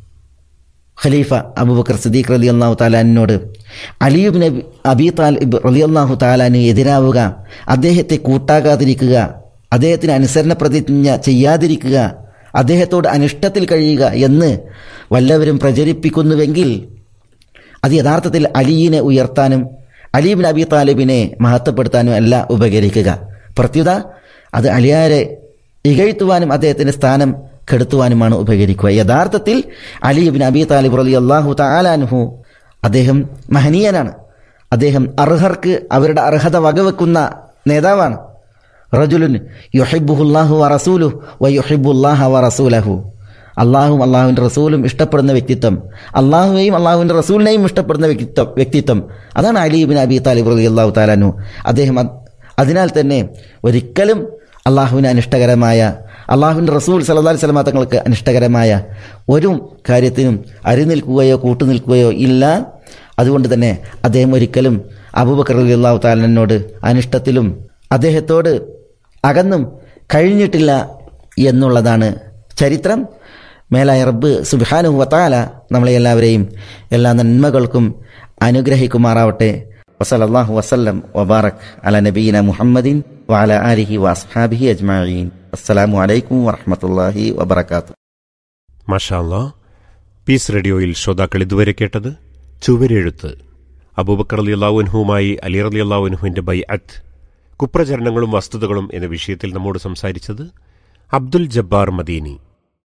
ഖലീഫ അബൂബക്കർ സദീഖ് റലി അള്ളാഹു താലാനിനോട് അലിയുബ് നബി അബി താലിബ് റലി അള്ളാഹു താലാന് എതിരാവുക അദ്ദേഹത്തെ കൂട്ടാകാതിരിക്കുക അദ്ദേഹത്തിന് അനുസരണ പ്രതിജ്ഞ ചെയ്യാതിരിക്കുക അദ്ദേഹത്തോട് അനിഷ്ടത്തിൽ കഴിയുക എന്ന് വല്ലവരും പ്രചരിപ്പിക്കുന്നുവെങ്കിൽ അത് യഥാർത്ഥത്തിൽ അലിയിനെ ഉയർത്താനും അലീബിൻ അബി താലിബിനെ മഹത്വപ്പെടുത്താനും അല്ല ഉപകരിക്കുക പ്രത്യുത അത് അലിയാരെ ഇകഴ്ത്തുവാനും അദ്ദേഹത്തിൻ്റെ സ്ഥാനം കെടുത്തുവാനുമാണ് ഉപകരിക്കുക യഥാർത്ഥത്തിൽ അലിബിൻ അബി താലിബ് റലി അള്ളാഹു താലാൻഹു അദ്ദേഹം മഹനീയനാണ് അദ്ദേഹം അർഹർക്ക് അവരുടെ അർഹത വകവെക്കുന്ന നേതാവാണ് റജുലുൻ യുഹിബുഹുല്ലാഹു വ റസൂലു വ യുഹിബുല്ലാഹ വ റസൂലഹു അള്ളാഹും അള്ളാഹുവിൻ്റെ റസൂലും ഇഷ്ടപ്പെടുന്ന വ്യക്തിത്വം അള്ളാഹുവേയും അള്ളാഹുവിൻ്റെ റസൂലിനെയും ഇഷ്ടപ്പെടുന്ന വ്യക്തിത്വം വ്യക്തിത്വം അതാണ് അലീബിൻ അബി താലിബ് റലി അള്ളാഹു താലാനു അദ്ദേഹം അതിനാൽ തന്നെ ഒരിക്കലും അള്ളാഹുവിന് അനിഷ്ടകരമായ അള്ളാഹുവിൻ്റെ റസൂൽ സല്ലാ സ്വലമ തങ്ങൾക്ക് അനിഷ്ടകരമായ ഒരു കാര്യത്തിനും അരിനിൽക്കുകയോ കൂട്ടുനിൽക്കുകയോ ഇല്ല അതുകൊണ്ട് തന്നെ അദ്ദേഹം ഒരിക്കലും അബൂബക്കർ അലി അള്ളാഹു താലനോട് അനിഷ്ടത്തിലും അദ്ദേഹത്തോട് അകന്നും കഴിഞ്ഞിട്ടില്ല എന്നുള്ളതാണ് ചരിത്രം മേലായ റബ്ബ് സുബാനു വത്താല നമ്മളെ എല്ലാവരെയും എല്ലാ നന്മകൾക്കും അനുഗ്രഹിക്കുമാറാവട്ടെ വസലല്ലാഹു വസല്ലം വബാറക് അല നബീന മുഹമ്മദിൻ വഅല ആലിഹി വഅസ്ഹാബിഹി അജ്മഈൻ അസ്സലാമു അലൈക്കും വറഹ്മത്തുള്ളാഹി വബറകാത്തു മഷാല്ല പീസ് റേഡിയോയിൽ ശ്രോതാക്കൾ ഇതുവരെ കേട്ടത് ചുവരെഴുത്ത് അബൂബക്കർ അലി അള്ളാഹുൻഹുമായി അലി അലി അള്ളാഹുൻഹുവിന്റെ ബൈ അത്ത് കുപ്രചരണങ്ങളും വസ്തുതകളും എന്ന വിഷയത്തിൽ നമ്മോട് സംസാരിച്ചത് Abdul Jabbar Madeeni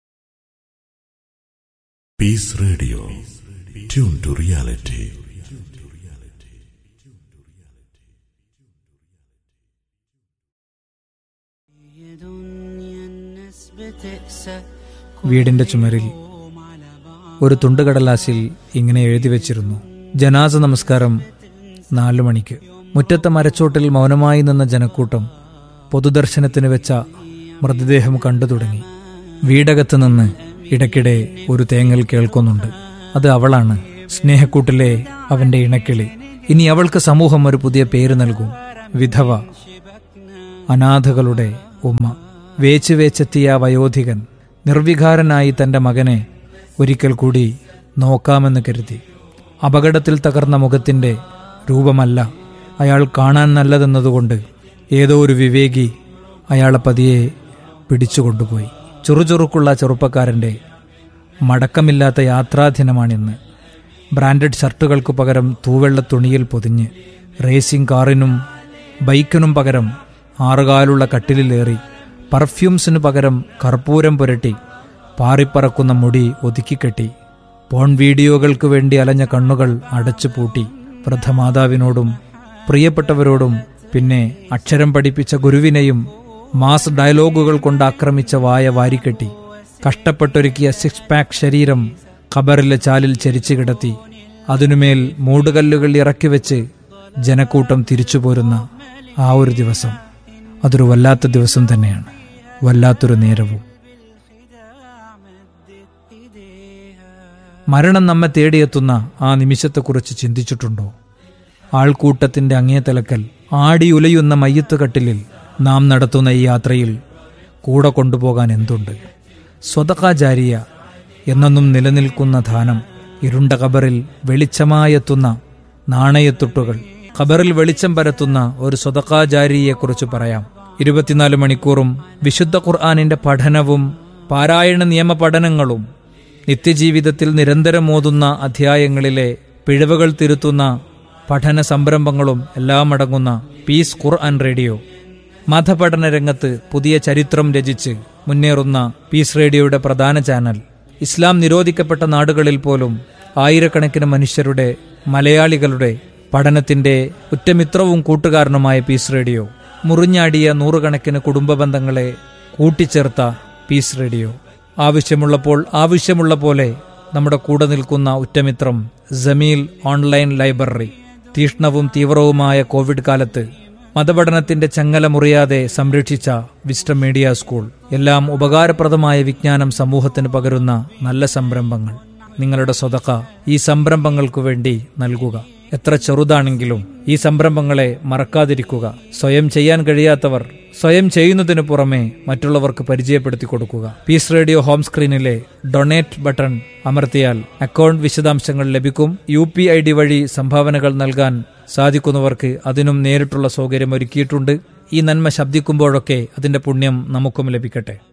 Peace Radio. Tune to reality. വീടിന്റെ ചുമരിൽ ഒരു തുണ്ടുകടലാസിൽ ഇങ്ങനെ എഴുതി വെച്ചിരുന്നു ജനാസ നമസ്കാരം നാലു മണിക്ക് മുറ്റത്തെ മരച്ചോട്ടിൽ മൗനമായി നിന്ന ജനക്കൂട്ടം പൊതുദർശനത്തിന് വെച്ച മൃതദേഹം കണ്ടു തുടങ്ങി വീടകത്ത് നിന്ന് ഇടയ്ക്കിടെ ഒരു തേങ്ങൽ കേൾക്കുന്നുണ്ട് അത് അവളാണ് സ്നേഹക്കൂട്ടിലെ അവന്റെ ഇണക്കിളി ഇനി അവൾക്ക് സമൂഹം ഒരു പുതിയ പേര് നൽകും വിധവ അനാഥകളുടെ ഉമ്മ വേച്ച് വേച്ചെത്തിയ ആ വയോധികൻ നിർവികാരനായി തന്റെ മകനെ ഒരിക്കൽ കൂടി നോക്കാമെന്ന് കരുതി അപകടത്തിൽ തകർന്ന മുഖത്തിന്റെ രൂപമല്ല അയാൾ കാണാൻ നല്ലതെന്നതുകൊണ്ട് ഏതോ ഒരു വിവേകി അയാളെ പതിയെ പിടിച്ചുകൊണ്ടുപോയി ചുറുചുറുക്കുള്ള ചെറുപ്പക്കാരന്റെ മടക്കമില്ലാത്ത യാത്രാദിനമാണിന്ന് ബ്രാൻഡഡ് ഷർട്ടുകൾക്ക് പകരം തൂവെള്ള തുണിയിൽ പൊതിഞ്ഞ് റേസിംഗ് കാറിനും ബൈക്കിനും പകരം ആറുകാലുള്ള കട്ടിലിലേറി പർഫ്യൂംസിനു പകരം കർപ്പൂരം പുരട്ടി പാറിപ്പറക്കുന്ന മുടി ഒതുക്കിക്കെട്ടി പോൺ വീഡിയോകൾക്ക് വേണ്ടി അലഞ്ഞ കണ്ണുകൾ അടച്ചുപൂട്ടി വൃദ്ധമാതാവിനോടും പ്രിയപ്പെട്ടവരോടും പിന്നെ അക്ഷരം പഠിപ്പിച്ച ഗുരുവിനെയും മാസ് ഡയലോഗുകൾ കൊണ്ട് ആക്രമിച്ച വായ വാരിക്കെട്ടി കഷ്ടപ്പെട്ടൊരുക്കിയ സിക്സ് പാക്ക് ശരീരം ഖബറിലെ ചാലിൽ ചരിച്ചു കിടത്തി അതിനുമേൽ മൂടുകല്ലുകൾ ഇറക്കി വെച്ച് ജനക്കൂട്ടം തിരിച്ചു പോരുന്ന ആ ഒരു ദിവസം അതൊരു വല്ലാത്ത ദിവസം തന്നെയാണ് വല്ലാത്തൊരു നേരവും മരണം നമ്മെ തേടിയെത്തുന്ന ആ നിമിഷത്തെക്കുറിച്ച് ചിന്തിച്ചിട്ടുണ്ടോ ആൾക്കൂട്ടത്തിന്റെ അങ്ങേതലക്കൽ ആടിയുലയുന്ന മയ്യത്ത് കട്ടിലിൽ നാം നടത്തുന്ന ഈ യാത്രയിൽ കൂടെ കൊണ്ടുപോകാൻ എന്തുണ്ട് സ്വതകാചാരിയ എന്നെന്നും നിലനിൽക്കുന്ന ധാനം ഇരുണ്ട കബറിൽ വെളിച്ചമായെത്തുന്ന നാണയത്തുട്ടുകൾ ഖബറിൽ വെളിച്ചം പരത്തുന്ന ഒരു സ്വതകാചാരിയെക്കുറിച്ച് പറയാം ഇരുപത്തിനാല് മണിക്കൂറും വിശുദ്ധ ഖുർആാനിന്റെ പഠനവും പാരായണ നിയമ പഠനങ്ങളും നിത്യജീവിതത്തിൽ നിരന്തരം ഓതുന്ന അധ്യായങ്ങളിലെ പിഴവുകൾ തിരുത്തുന്ന പഠന സംരംഭങ്ങളും എല്ലാം അടങ്ങുന്ന പീസ് ഖുർആൻ റേഡിയോ മതപഠന രംഗത്ത് പുതിയ ചരിത്രം രചിച്ച് മുന്നേറുന്ന പീസ് റേഡിയോയുടെ പ്രധാന ചാനൽ ഇസ്ലാം നിരോധിക്കപ്പെട്ട നാടുകളിൽ പോലും ആയിരക്കണക്കിന് മനുഷ്യരുടെ മലയാളികളുടെ പഠനത്തിന്റെ ഉറ്റമിത്രവും കൂട്ടുകാരനുമായ പീസ് റേഡിയോ മുറിഞ്ഞാടിയ നൂറുകണക്കിന് കുടുംബ ബന്ധങ്ങളെ കൂട്ടിച്ചേർത്ത പീസ് റേഡിയോ ആവശ്യമുള്ളപ്പോൾ ആവശ്യമുള്ള പോലെ നമ്മുടെ കൂടെ നിൽക്കുന്ന ഉറ്റമിത്രം ജമീൽ ഓൺലൈൻ ലൈബ്രറി തീഷ്ണവും തീവ്രവുമായ കോവിഡ് കാലത്ത് മതപഠനത്തിന്റെ ചങ്ങല മുറിയാതെ സംരക്ഷിച്ച വിസ്റ്റം മീഡിയ സ്കൂൾ എല്ലാം ഉപകാരപ്രദമായ വിജ്ഞാനം സമൂഹത്തിന് പകരുന്ന നല്ല സംരംഭങ്ങൾ നിങ്ങളുടെ സ്വതക്ക ഈ സംരംഭങ്ങൾക്കു വേണ്ടി നൽകുക എത്ര ചെറുതാണെങ്കിലും ഈ സംരംഭങ്ങളെ മറക്കാതിരിക്കുക സ്വയം ചെയ്യാൻ കഴിയാത്തവർ സ്വയം ചെയ്യുന്നതിനു പുറമെ മറ്റുള്ളവർക്ക് പരിചയപ്പെടുത്തി കൊടുക്കുക Peace radio home screen donate button അമർത്തിയാൽ അക്കൗണ്ട് വിശദാംശങ്ങൾ ലഭിക്കും യു പി ഐ ഡി വഴി സംഭാവനകൾ നൽകാൻ സാധിക്കുന്നവർക്ക് അതിനും നേരിട്ടുള്ള സൗകര്യം ഒരുക്കിയിട്ടുണ്ട് ഈ നന്മ ശബ്ദിക്കുമ്പോഴൊക്കെ അതിന്റെ പുണ്യം നമുക്കും ലഭിക്കട്ടെ